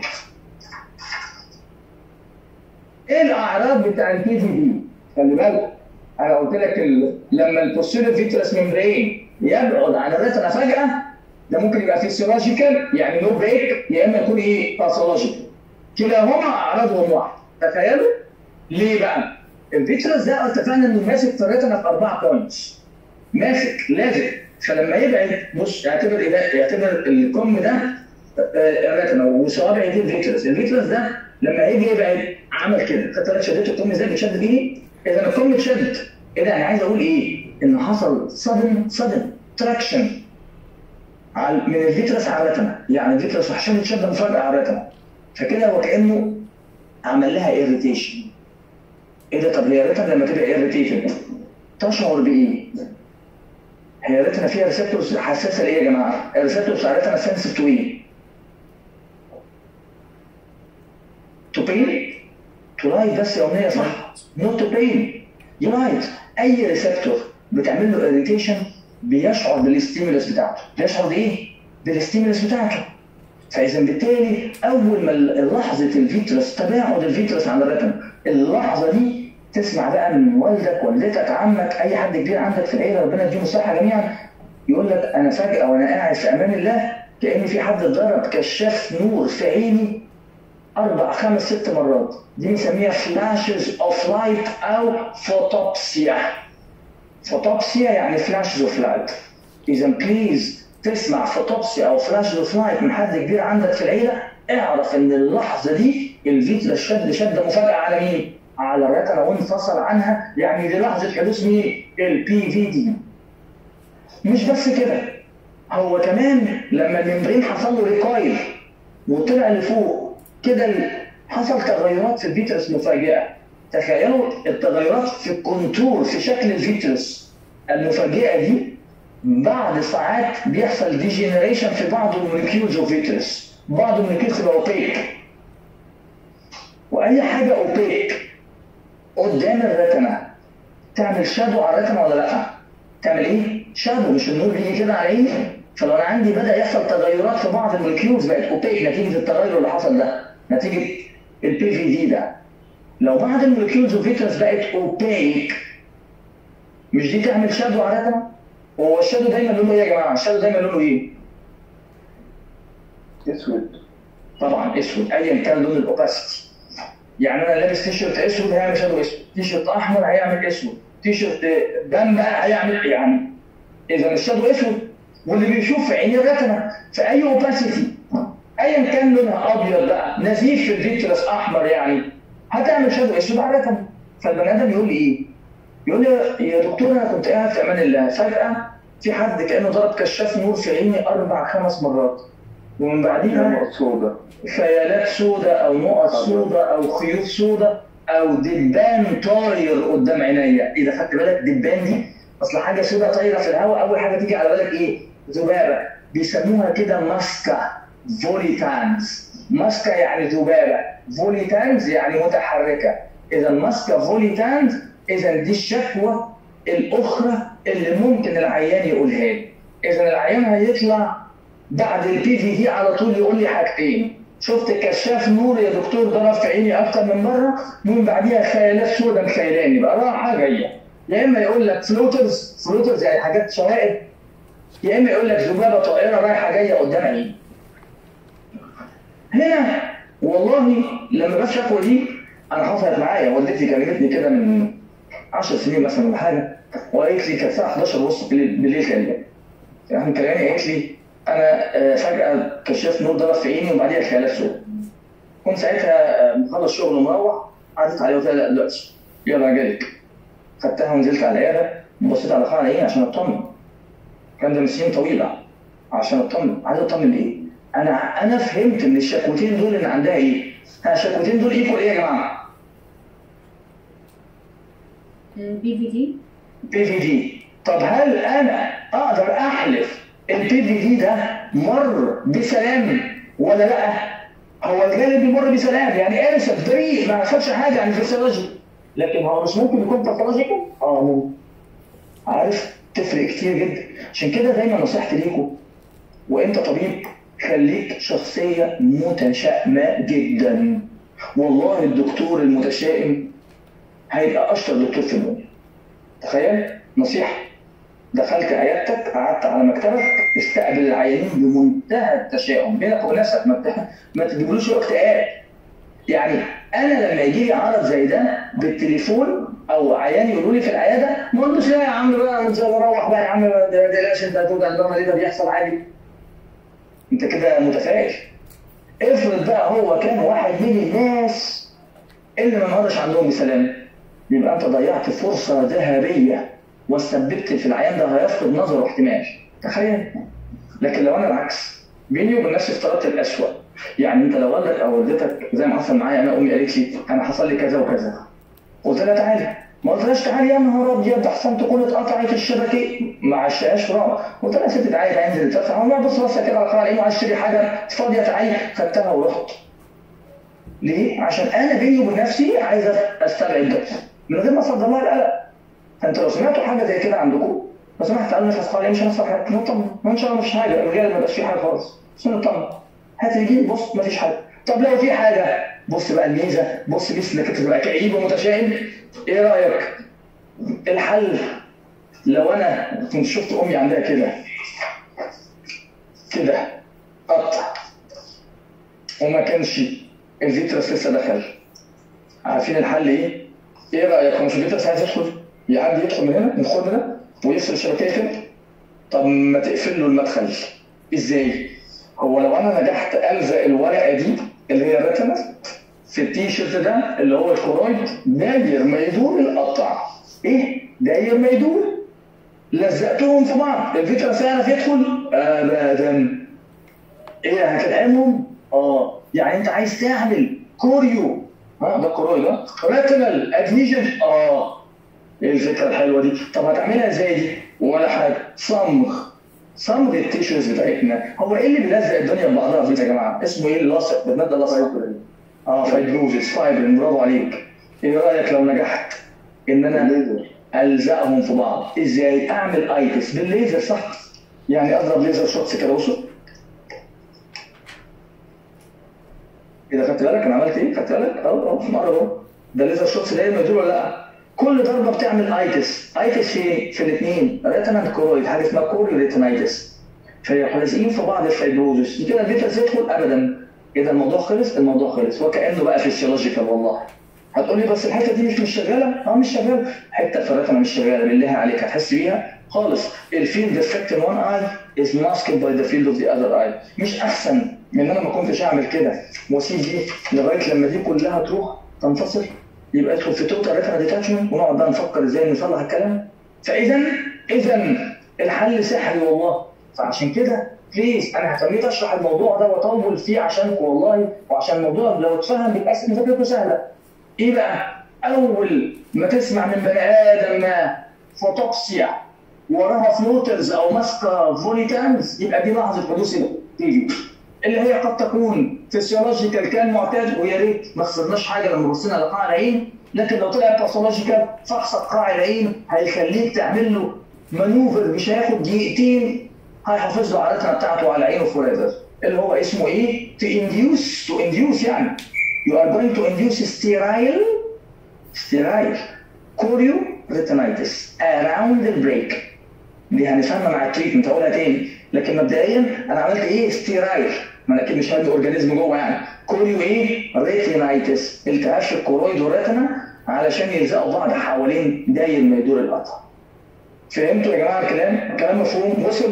ايه الاعراض بتاع البي في دي خلي بالك انا قلت لك ال... لما البوستيريور فيترس ممبرين يبعد عن الريتنا فجاه ده ممكن يبقى فيسيولوجيكال يعني نو بريك يا اما يكون ايه باثولوجيكال كلاهما اعراضهم واحد تخيلوا ليه بقى؟ الفيترس ده اتفقنا انه ماسك في الريتنا في اربعه بوينتس ماسك لازق فلما يبعد بص اعتبر ايه ده؟ اعتبر الكم ده آه، الريتنا وصوابع دي الفيترس الفيترس ده لما يجي يبعد عمل كده خدت بالك شديت الكم ازاي بتشد بايدي؟ اذا الكم اتشد ايه ده انا عايز اقول ايه؟ ان حصل صدم صدم تراكشن على- من الفيترس على الريتنا يعني الفيترس وحشان اتشد مفاجاه على الريتنا فكده هو كانه عمل لها ايريتيشن ايه ده طب هي الريتنا لما تبقى ايريتيتد تشعر بايه؟ هي الريتنا فيها ريسبتورز حساسه لايه يا جماعه؟ الريسبتورز على الريتنا سنسيف تو ايه؟ تو بين؟ تو لايت بس يا امنيه صح؟ نوت تو بين يونايت اي ريسبتور بتعمل له اريتيشن بيشعر بالاستيمولس بتاعته بيشعر بايه؟ بالاستيمولس بتاعته فاذا بالتالي اول ما لحظه الفيترس تباعد الفيترس عن الريتنا اللحظه دي تسمع بقى من والدك والدتك عمك اي حد كبير عندك في العيله ربنا يديهم الصحه جميعا يقول لك انا فجاه وانا قاعد في امان الله كان في حد ضرب كشاف نور في عيني اربع خمس ست مرات دي بنسميها فلاشز اوف لايت او فوتوبسيا فوتوبسيا يعني فلاشز اوف لايت اذا بليز تسمع فوتوبسيا او فلاشز اوف لايت من حد كبير عندك في العيله اعرف ان اللحظه دي الفيترس شد شده مفاجاه على مين؟ على الريتنا وانفصل عنها يعني دي لحظه حدوث مين؟ البي في دي مش بس كده هو كمان لما الممبرين حصل له ريكايل وطلع لفوق كده ال- حصل تغيرات في الفيترس مفاجئه تخيلوا التغيرات في الكونتور في شكل الفيترس المفاجئه دي بعد ساعات بيحصل ديجنريشن في بعض الموليكيولز اوف فيترس بعض الموليكيولز تبقى اوبيك واي حاجه اوبيك قدام الريتنا تعمل شادو على الريتنا ولا لا؟ تعمل ايه؟ شادو مش النور بيجي كده على عيني فلو انا عندي بدا يحصل تغيرات في بعض المولكيولز بقت اوبيك نتيجه التغير اللي حصل ده نتيجه البي في دي ده لو بعض المولكيولز وفيترس بقت اوبيك مش دي تعمل شادو على الريتنا؟ هو الشادو دايما لونه ايه يا جماعه؟ الشادو دايما لونه ايه؟ اسود طبعا اسود ايا كان لون الاوباسيتي يعني انا لابس تيشيرت اسود هيعمل شادو اسود تيشيرت احمر هيعمل اسود تيشيرت دم هيعمل يعني اذا الشادو اسود واللي بيشوف في عين الرتنه في اي اوباسيتي ايا كان لونها ابيض بقى نزيف في الفيترس احمر يعني هتعمل شادو اسود على الرتنه فالبني ادم يقول لي ايه؟ يقول لي يا دكتور انا كنت قاعد في امان الله فجاه في حد كانه ضرب كشاف نور في عيني اربع خمس مرات ومن بعديها نقط سوداء خيالات سوداء او نقط سوداء او خيوط سوداء او دبان طاير قدام عينيا اذا خدت بالك دبان دي اصل حاجه سوداء طايره في الهواء اول حاجه تيجي على بالك ايه ذبابه بيسموها كده ماسكا فوليتانز ماسكا يعني ذبابه فوليتانز يعني متحركه اذا ماسكا فوليتانز اذا دي الشكوى الاخرى اللي ممكن العيان يقولها لي اذا العيان هيطلع بعد البي في دي على طول يقول لي حاجتين شفت كشاف نور يا دكتور ضرب في عيني اكتر من مره من بعديها خيالات سوداء مخيلاني بقى رايحه جايه يا اما يقول لك فلوترز فلوترز يعني حاجات شوائب يا اما يقول لك ذبابه طائره رايحه جايه قدام عيني هنا والله لما بس شكوى دي انا حصلت معايا والدتي كلمتني كده من 10 سنين مثلا ولا حاجه وقالت لي كانت الساعه 11 ونص بالليل بالليل تقريبا يعني كلامي قالت لي انا آه، فجاه كشاف نور ضرب في عيني وبعديها خيالات سوداء كنت ساعتها آه، مخلص شغل ومروح عدت عليه وقلت لها لا دلوقتي يلا أنا جايلك خدتها ونزلت على العياده وبصيت على خان عيني عشان اطمن كان ده من سنين طويله عشان اطمن عايز اطمن ليه؟ انا انا فهمت ان الشكوتين دول ان عندها ايه؟ ها الشكوتين دول ايكوال ايه يا جماعه؟ بي في دي بي في دي طب هل انا اقدر احلف البي في دي ده مر بسلام ولا لا؟ هو الغالب بيمر بسلام يعني انسب بريء ما حصلش حاجه يعني فيسيولوجي لكن هو مش ممكن يكون باثولوجيكال؟ اه ممكن عارف تفرق كتير جدا عشان كده دايما نصيحتي ليكم وانت طبيب خليك شخصيه متشائمه جدا والله الدكتور المتشائم هيبقى اشطر دكتور في الدنيا تخيل نصيحه دخلت عيادتك قعدت على مكتبك استقبل العيانين بمنتهى التشاؤم بينك وبين نفسك ما بت- ما تجيبلوش اكتئاب يعني انا لما يجي لي عرض زي ده بالتليفون او عيان يقولوا لي في العياده ما اقولش لا يا عم بقى انت روح بقى يا عم ما تقلقش انت هتوجع الدماغ ده بيحصل عادي انت كده متفائل افرض بقى هو كان واحد من الناس اللي ما مرش عندهم بسلام يبقى انت ضيعت فرصه ذهبيه وسببت في العيان ده هيفقد نظره احتمال تخيل لكن لو انا العكس بيني وبين نفسي افترضت الاسوء يعني انت لو والدك او والدتك زي ما حصل معايا انا امي قالت لي انا حصل لي كذا وكذا قلت لها تعالي ما قلتلهاش تعالي يا نهار ابيض احسن تكون اتقطعت الشبكه ما عشتهاش رعب قلت لها يا ستي تعالي تعالي انزل اتفق والله بص بص كده على القناه عايز اشتري حاجه فاضيه تعالي خدتها ورحت ليه؟ عشان انا بيني وبين نفسي عايز استبعد ده من غير ما اصدر لها القلق فانتوا لو سمعتوا حاجه زي كده عندكم لو سمحت تعالوا نفس قال مش هنحصل حاجه نطمن ما ان شاء الله مش حاجه الرجاله ما بقاش في حاجه خالص بس نطمن هات الجيب بص ما فيش حاجه طب لو في حاجه بص بقى الميزه بص جسمك انت تبقى كئيب ومتشائم ايه رايك؟ الحل لو انا كنت شفت امي عندها كده كده قطع وما كانش الفيترس لسه دخل عارفين الحل ايه؟ ايه رايك هو مش الفيترس عايز يدخل؟ يعدي يدخل من هنا من الخرم ده ويفصل الشبكيه كده طب ما تقفل له المدخل ازاي؟ هو لو انا نجحت الزق الورقه دي اللي هي الريتنا في التي شيرت ده اللي هو الكورويد داير ما يدور القطع ايه؟ داير ما يدور لزقتهم في بعض الفيترس هيعرف يدخل ابدا ايه هتدعمهم؟ اه يعني انت عايز تعمل كوريو ها ده كورويد ها ريتينال ادهيجن اه ايه الفكره الحلوه دي؟ طب هتعملها ازاي دي؟ ولا حاجه صمغ صمغ التيشوز بتاعتنا هو ايه اللي بيلزق الدنيا ببعضها في يا جماعه؟ اسمه ايه اللاصق؟ بالماده اللاصقه اه فايبروزس فايبرين برافو عليك ايه رايك لو نجحت ان انا الليزر الزقهم في بعض ازاي اعمل ايتس بالليزر صح يعني اضرب ليزر شوتس كده بصوا كده خدت بالك انا عملت ايه خدت بالك اهو اهو مره اهو ده الليزر شوتس ده يدور ولا لا كل ضربه بتعمل ايتس ايتس فين في الاثنين ريتنال كورويد حاجه اسمها كوري ريتنايتس فيروحوا لازقين في بعض الفايبروزس كده الفيتاس يدخل ابدا اذا الموضوع خلص الموضوع خلص وكانه بقى فيسيولوجيكال والله هتقول لي بس الحته دي مش مش شغاله اه مش شغاله حته في الريتنا مش شغاله بالله عليك هتحس بيها خالص الفيلد افكت in one eye is masked by the field of the other eye مش احسن من ان انا ما كنتش اعمل كده واسيب دي لغايه لما دي كلها تروح تنفصل يبقى ادخل في توتال ريتنا ديتاتشمنت ونقعد بقى نفكر ازاي نصلح الكلام فاذا اذا الحل سحري والله فعشان كده بليز انا اهتميت اشرح الموضوع ده واطول فيه عشانكم والله وعشان الموضوع لو اتفهم بيبقى مذاكرته سهله ايه بقى؟ اول ما تسمع من بني ادم ما فوتوكسيا وراها فلوترز او ماسكه فوليتانز يبقى دي لحظه حدوث تيجي اللي هي قد تكون فيسيولوجيكال كان معتاد ويا ريت ما خسرناش حاجه لما بصينا لقاع العين لكن لو طلع باثولوجيكال فحص قاع العين هيخليك تعمل له مانوفر مش هياخد دقيقتين هيحافظ له على الريتنا بتاعته على عينه فوريفر اللي هو اسمه ايه؟ تو انديوس تو انديوس يعني you are going to induce sterile sterile chorioretinitis around the break دي هنفهمها مع التريتمنت هقولها تاني لكن مبدئيا انا عملت ايه ستيرايل ما انا اكيد مش هدي اورجانيزم جوه يعني كوريو ايه ريتينايتس التهاب في الكورويد والريتنا علشان يلزقوا بعض حوالين داير ما يدور القطع فهمتوا يا جماعه الكلام؟ الكلام مفهوم وصل؟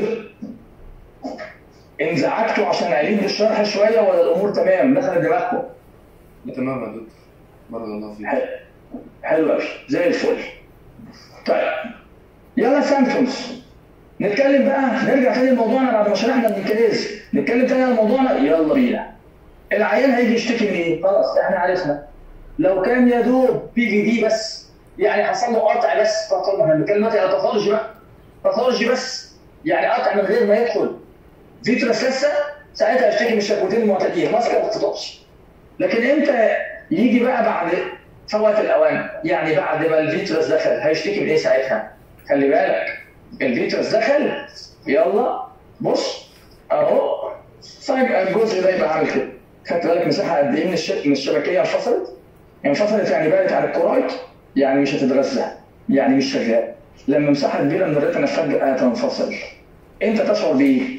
انزعجتوا عشان قايلين بالشرح شويه ولا الامور تمام دخلت دماغكم؟ لا تمام يا دكتور بارك الله فيك حلو حلو قوي زي الفل طيب يلا سامبتومز نتكلم بقى نرجع تاني لموضوعنا بعد ما شرحنا الميكانيزم نتكلم تاني على موضوعنا يلا بينا العيان هيجي يشتكي من ايه؟ خلاص احنا عرفنا لو كان يا دوب بي في دي بس يعني حصل له قطع بس فطبعا احنا بنتكلم دلوقتي على باثولوجي بقى باثولوجي بس يعني قطع من غير ما يدخل فيترس لسه ساعتها يشتكي من الشكوتين المعتادين ماسكه واختطاش لكن امتى يجي بقى بعد فوات الاوان يعني بعد ما الفيترس دخل هيشتكي من ايه ساعتها خلي بالك الفيترس دخل يلا بص اهو فجاه الجزء ده يبقى عامل كده خدت بالك مساحه قد ايه من الش- من الشبكيه انفصلت انفصلت يعني بعدت عن الكورايت يعني مش هتتغذى يعني مش شغال لما مساحه كبيره من الريتنا فجاه تنفصل انت تشعر بايه؟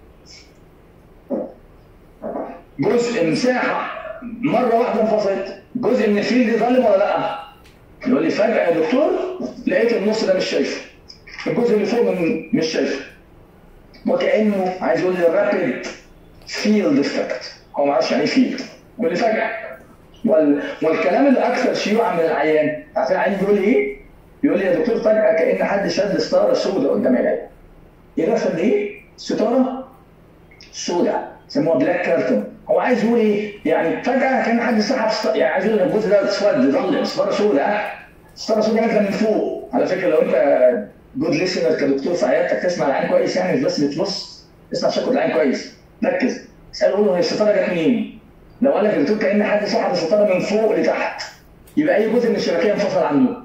جزء مساحه مره واحده انفصلت جزء من الفيلد ظلم ولا لا؟ يقول لي فجاه يا دكتور لقيت النص ده مش شايفه الجزء اللي فوق من مش شايفه وكانه عايز يقول لي رابيد فيلد افكت هو ما عرفش يعني ايه فيلد يقول لي فجاه وال... والكلام الاكثر شيوعا من العيان عارفين العيان بيقول لي ايه؟ بيقول لي يا دكتور فجاه كان حد شد ستاره سوداء قدام عيني ايه ده شد ايه؟ ستاره سوداء سموها بلاك كارتون هو عايز يقول ايه؟ يعني فجاه كان حد سحب ست... يعني عايز يقول ان الجزء ده اسود ظلم ستاره سوداء ستاره سوداء نازله من فوق على فكره لو انت جود ليسنر كدكتور في عيادتك تسمع العين كويس يعني مش بس بتبص اسمع شكوى العين كويس ركز اساله قول له هي الستاره جت منين؟ لو قال لك يا دكتور كان حد سحب الستاره من فوق لتحت يبقى اي جزء من الشبكيه انفصل عنه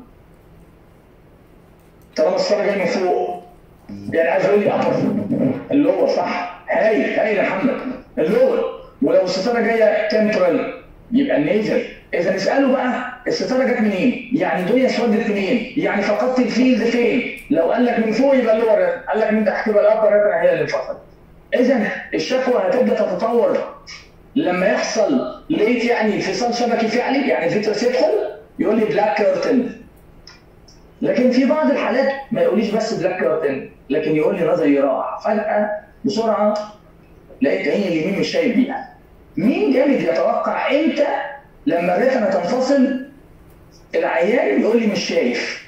طالما الستاره جايه من فوق يعني عايز يقول لي ابر اللور صح هايل هايل يا محمد اللور ولو الستاره جايه تمبرال يبقى النيزل اذا نساله بقى الستاره جت منين؟ يعني الدنيا اسودت منين؟ يعني فقدت الفيلد فين؟ لو قال لك من فوق يبقى اللور قال لك من تحت يبقى الابر هي اللي انفصلت. اذا الشكوى هتبدا تتطور لما يحصل لقيت يعني انفصال شبكي فعلي يعني فيترس يدخل يقول لي بلاك كيرتن لكن في بعض الحالات ما يقوليش بس بلاك كيرتن لكن يقول لي نظري راح فجاه بسرعه لقيت عيني اليمين مش شايف بيها مين جامد يتوقع امتى لما الريتنا تنفصل العيان يقول لي مش شايف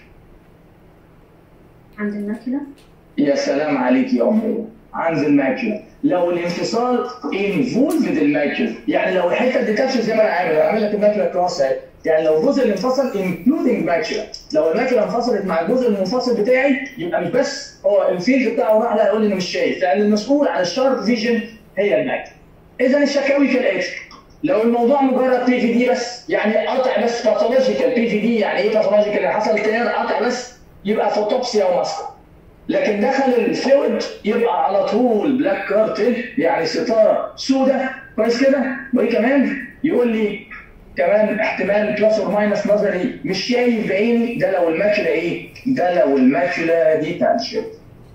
عند الماكينة يا سلام عليك يا امي عند الماكيولا لو الانفصال انفولفد الماكيولا يعني لو الحته دي كبش زي ما انا عامل انا عامل لك الماكيولا كراس اهي يعني لو الجزء اللي انفصل انكلودنج ماكيولا لو الماكيولا انفصلت مع الجزء المنفصل بتاعي يبقى مش بس هو الفيلد بتاعه راح لا يقول لي انا مش شايف لان المسؤول عن الشارب فيجن هي الماكيولا اذا الشكاوي كالاتي لو الموضوع مجرد بي في دي بس يعني قطع بس باثولوجيكال بي في دي يعني ايه باثولوجيكال يعني حصل تيار قطع بس يبقى فوتوبسيا وماسكه لكن دخل الفلويد يبقى على طول بلاك كارتل يعني ستاره سوداء كويس كده وايه كمان يقول لي كمان احتمال بلس اور ماينس نظري مش شايف بعيني ده لو الماكله ايه؟ ده لو الماكله دي تنشط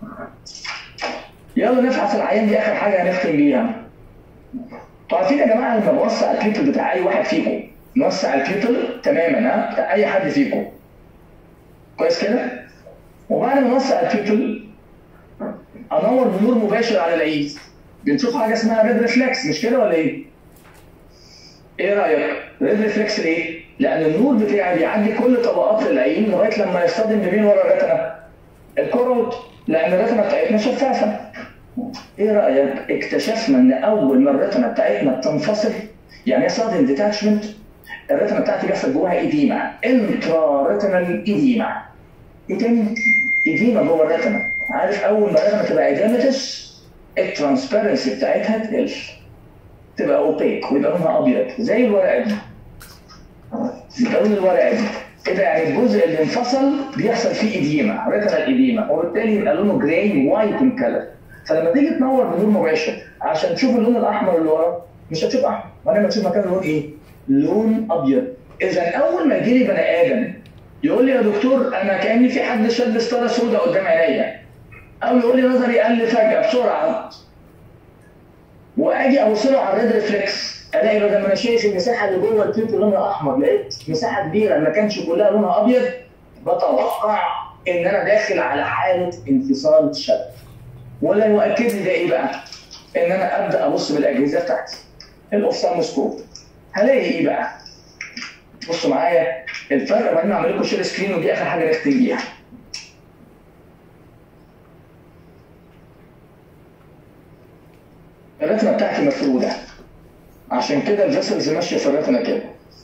يلا نفحص العيان دي اخر حاجه هنختم بيها انتوا عارفين يا جماعه لما بوسع الكيتل بتاع اي واحد فيكم نوسع الكيتل تماما ها بتاع اي حد فيكم كويس كده وبعد ما نوسع الكيتل انور بنور مباشر على العيد بنشوف حاجه اسمها ريد ريفلكس مش كده ولا ايه؟ ايه رايك؟ ريد ريفلكس ليه؟ لان النور بتاعي بيعدي كل طبقات العين لغايه لما يصطدم بمين ورا الرتنه؟ الكروت لان الرتنه بتاعتنا شفافه ايه رايك اكتشفنا ان اول ما الرتنه بتاعتنا بتنفصل يعني يحصل ديتاتشمنت الرتنه بتاعتي بيحصل جواها ايديما انترا ريتنال ايديما ايه تاني؟ ايديما جوه الرتنه عارف اول ما الرتنه تبقى ايديمتس الترانسبيرنسي بتاعتها تقل تبقى اوبيك ويبقى لونها ابيض زي الورقه دي يبقى لون الورقه دي كده يعني الجزء اللي انفصل بيحصل فيه ايديما ريتنال ايديما وبالتالي يبقى لونه جراي وايت ان كلر فلما تيجي تنور بنور مباشر عشان تشوف اللون الاحمر اللي ورا مش هتشوف احمر وانما تشوف مكان اللون ايه؟ لون ابيض اذا اول ما يجي لي بني ادم يقول لي يا دكتور انا كاني في حد شد ستاره سوداء قدام عينيا او يقول لي نظري قل فجاه بسرعه واجي ابص له على الريد ريفلكس الاقي بدل ما انا شايف المساحه اللي جوه التيوب لونها احمر لقيت مساحه كبيره ما كانش كلها لونها ابيض بتوقع ان انا داخل على حاله انفصال شد ولا يؤكد لي ده ايه بقى؟ ان انا ابدا ابص بالاجهزه بتاعتي الاوفثالموسكوب هلاقي ايه بقى؟ بصوا معايا الفرق بين اعمل لكم شير سكرين ودي اخر حاجه نختم بيها الرتمه بتاعتي مفروده عشان كده الفيسلز ماشيه في الرتمه كده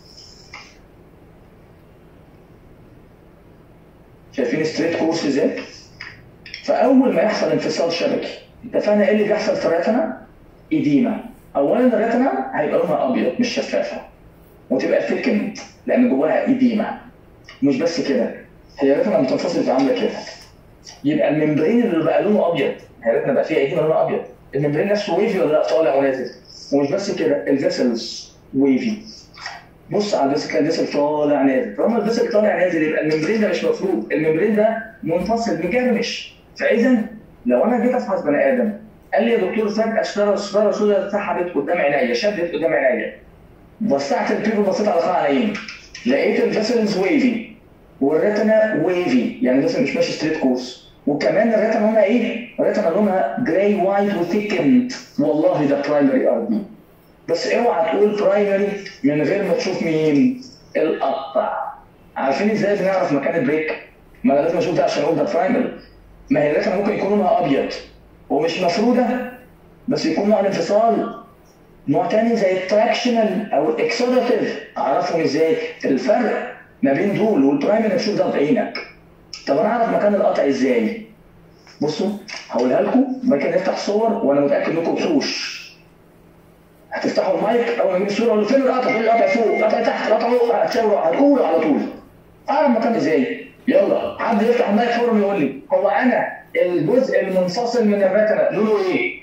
شايفين ستريت كورس ازاي؟ فاول ما يحصل انفصال شبكي اتفقنا ايه اللي بيحصل في الرتنه؟ ايديما اولا الرتنه هيبقى لونها ابيض مش شفافه وتبقى ثيكند لان جواها ايديما مش بس كده هي الرتنه بتنفصل في عامله كده يبقى الممبرين اللي بقى لونه ابيض هي الرتنه بقى فيها ايديما لونها ابيض الممبرين نفسه ويفي ولا لا طالع ونازل ومش بس كده الفيسلز ويفي بص على الفيسل الفيسل طالع نازل طالما الفيسل طالع نازل يبقى الممبرين ده مش مفروض الممبرين ده منفصل مجرمش فاذا لو انا جيت افحص بني ادم قال لي يا دكتور فجاه اشترى اشترى سودا اتسحبت قدام عينيا شدت قدام عينيا وسعت البيبو بصيت على قاع عيني لقيت الفيسلز ويفي والريتنا ويفي يعني الفيسل مش ماشي ستريت كورس وكمان الريتنا لونها ايه؟ الريتنا لونها جراي وايت وثيكند والله ده برايمري ار دي بس اوعى تقول برايمري من غير ما تشوف مين؟ القطع عارفين ازاي بنعرف مكان البريك؟ ما انا لازم اشوف ده عشان اقول ده برايمري ما هي الريتنا ممكن يكون لونها ابيض ومش مفروده بس يكون نوع الانفصال نوع تاني زي التراكشنال او الاكسوداتيف اعرفهم ازاي الفرق ما بين دول والبرايمري تشوف ده بعينك طب انا اعرف مكان القطع ازاي بصوا هقولها لكم ممكن نفتح صور وانا متاكد انكم وحوش هتفتحوا المايك اول ما يجيب الصوره اقول له فين القطع؟ تقول لي القطع فوق، القطع تحت، القطع فوق، هتشاوروا هتقولوا على طول. اعرف مكان ازاي؟ يلا حد يفتح المايك فورم يقول لي هو انا الجزء المنفصل من الرتنه لونه ايه؟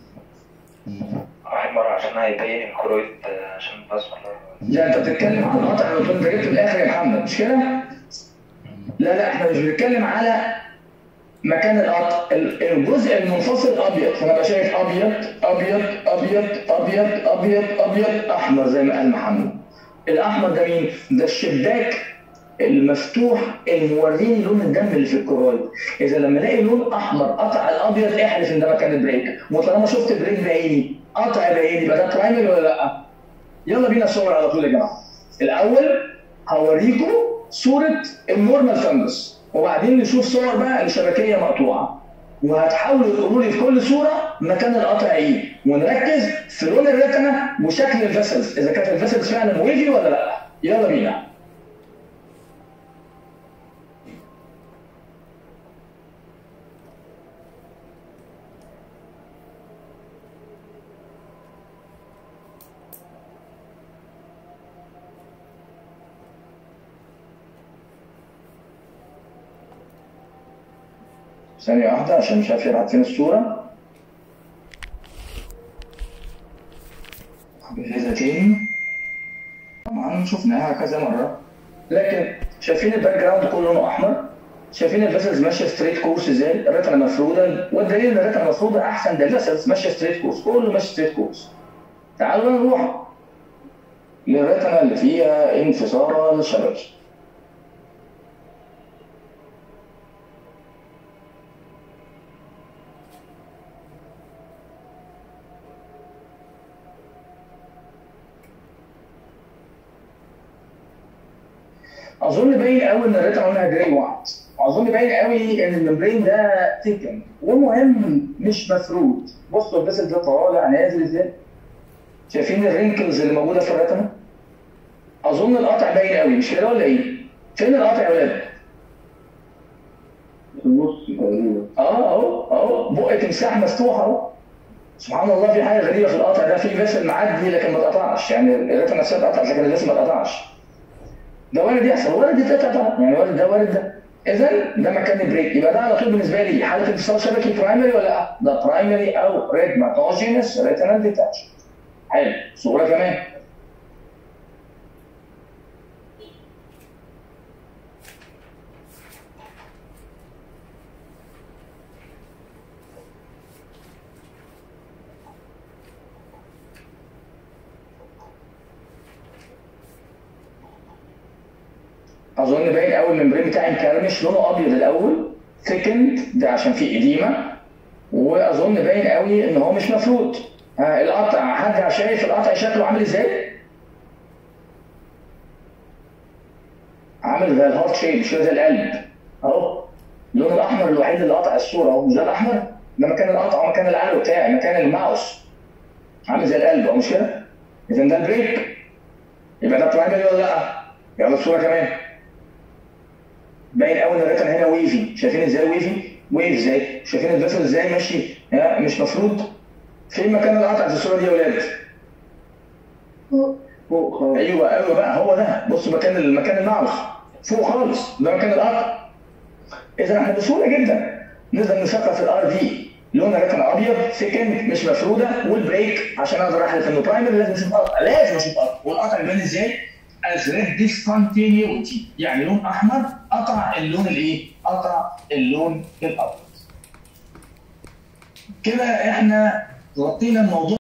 واحد مرة عشان هيبين الكرويد آه، عشان بس لا انت بتتكلم عن القطع اللي انت جبت في الاخر يا محمد مش كده؟ لا لا احنا مش بنتكلم على مكان القطع ال- الجزء المنفصل ابيض فانا بقى شايف ابيض ابيض ابيض ابيض ابيض ابيض احمر زي ما قال محمد الاحمر ده مين؟ ده الشباك المفتوح الموريني لون الدم اللي في الكرويد اذا لما الاقي لون احمر قطع الابيض احلف ان ده مكان البريك وطالما شفت بريك بعيني قطع بعيني يبقى ده برايمري ولا لا؟ يلا بينا صور على طول يا جماعه الاول هوريكم صوره النورمال فانجس وبعدين نشوف صور بقى لشبكيه مقطوعه وهتحاولوا تقولوا لي في كل صوره مكان القطع ايه ونركز في لون الرتنه وشكل الفيسلز اذا كانت الفيسلز فعلا ويفي ولا لا يلا بينا ثانية واحدة عشان مش عارف يبعت فين الصورة بجهزها تاني طبعا شفناها كذا مرة لكن شايفين الباك جراوند كله لونه أحمر شايفين الفيسلز ماشية ستريت كورس ازاي الريتنا مفرودة والدليل ان الريتنا مفرودة أحسن ده الفيسلز ماشية ستريت كورس كله ماشي ستريت كورس تعالوا نروح للريتنا اللي فيها انفصال شبكي اظن باين قوي ان الريتنا لونها جراي وايت واظن باين قوي ان الممبرين ده تيكن والمهم مش مفرود بصوا البسل ده طالع نازل ازاي شايفين الرينكلز اللي موجوده في الريتنا اظن القطع باين قوي مش كده ولا ايه فين القطع يا ولاد في النص تقريبا اه اهو اهو بق تمساح مفتوح اهو سبحان الله في حاجه غريبه في القطع ده في فيسل معدي لكن ما اتقطعش يعني الريتنا نفسها اتقطعت لكن الفيسل ما اتقطعش ده وارد يحصل وارد يتقطع يعني وارد ده وارد ده اذا ده مكان البريك يبقى ده على طول بالنسبه لي حاله انفصال شبكي برايمري ولا لا؟ ده برايمري او ريدماتوجينس ريتنال ديتاتش حلو صوره كمان اظن باين قوي الممبرين بتاعي مكرمش لونه ابيض الاول سكند ده عشان فيه اديمه واظن باين قوي ان هو مش مفروض ها القطع حد شايف القطع شكله عامل ازاي؟ عامل زي الهارت شيب شويه زي القلب اهو اللون الاحمر الوحيد اللي قطع الصوره اهو مش ده الاحمر ده مكان القطع ومكان القلب بتاعي مكان الماوس عامل زي القلب اهو مش كده؟ اذا ده البريك يبقى ده برايمري ولا لا؟ يلا الصوره كمان باين قوي ان الريتنا هنا ويفي شايفين ازاي ويفي ويف ازاي شايفين الفيسل ازاي ماشي ها، مش مفروض فين مكان القطع في الصوره دي يا ولاد فوق خالص ايوه ايوه بقى هو ده بصوا مكان المكان الماوس فوق خالص ده مكان القطع اذا احنا بسهوله جدا نقدر نشغل في الار في لون الريتنا ابيض سكند مش مفروده والبريك عشان اقدر احلف انه برايمري لازم اشوف قطع لازم اشوف قطع والقطع يبان ازاي؟ از ريد ديسكونتينيوتي يعني لون احمر قطع اللون الايه؟ قطع اللون الابيض كده احنا غطينا الموضوع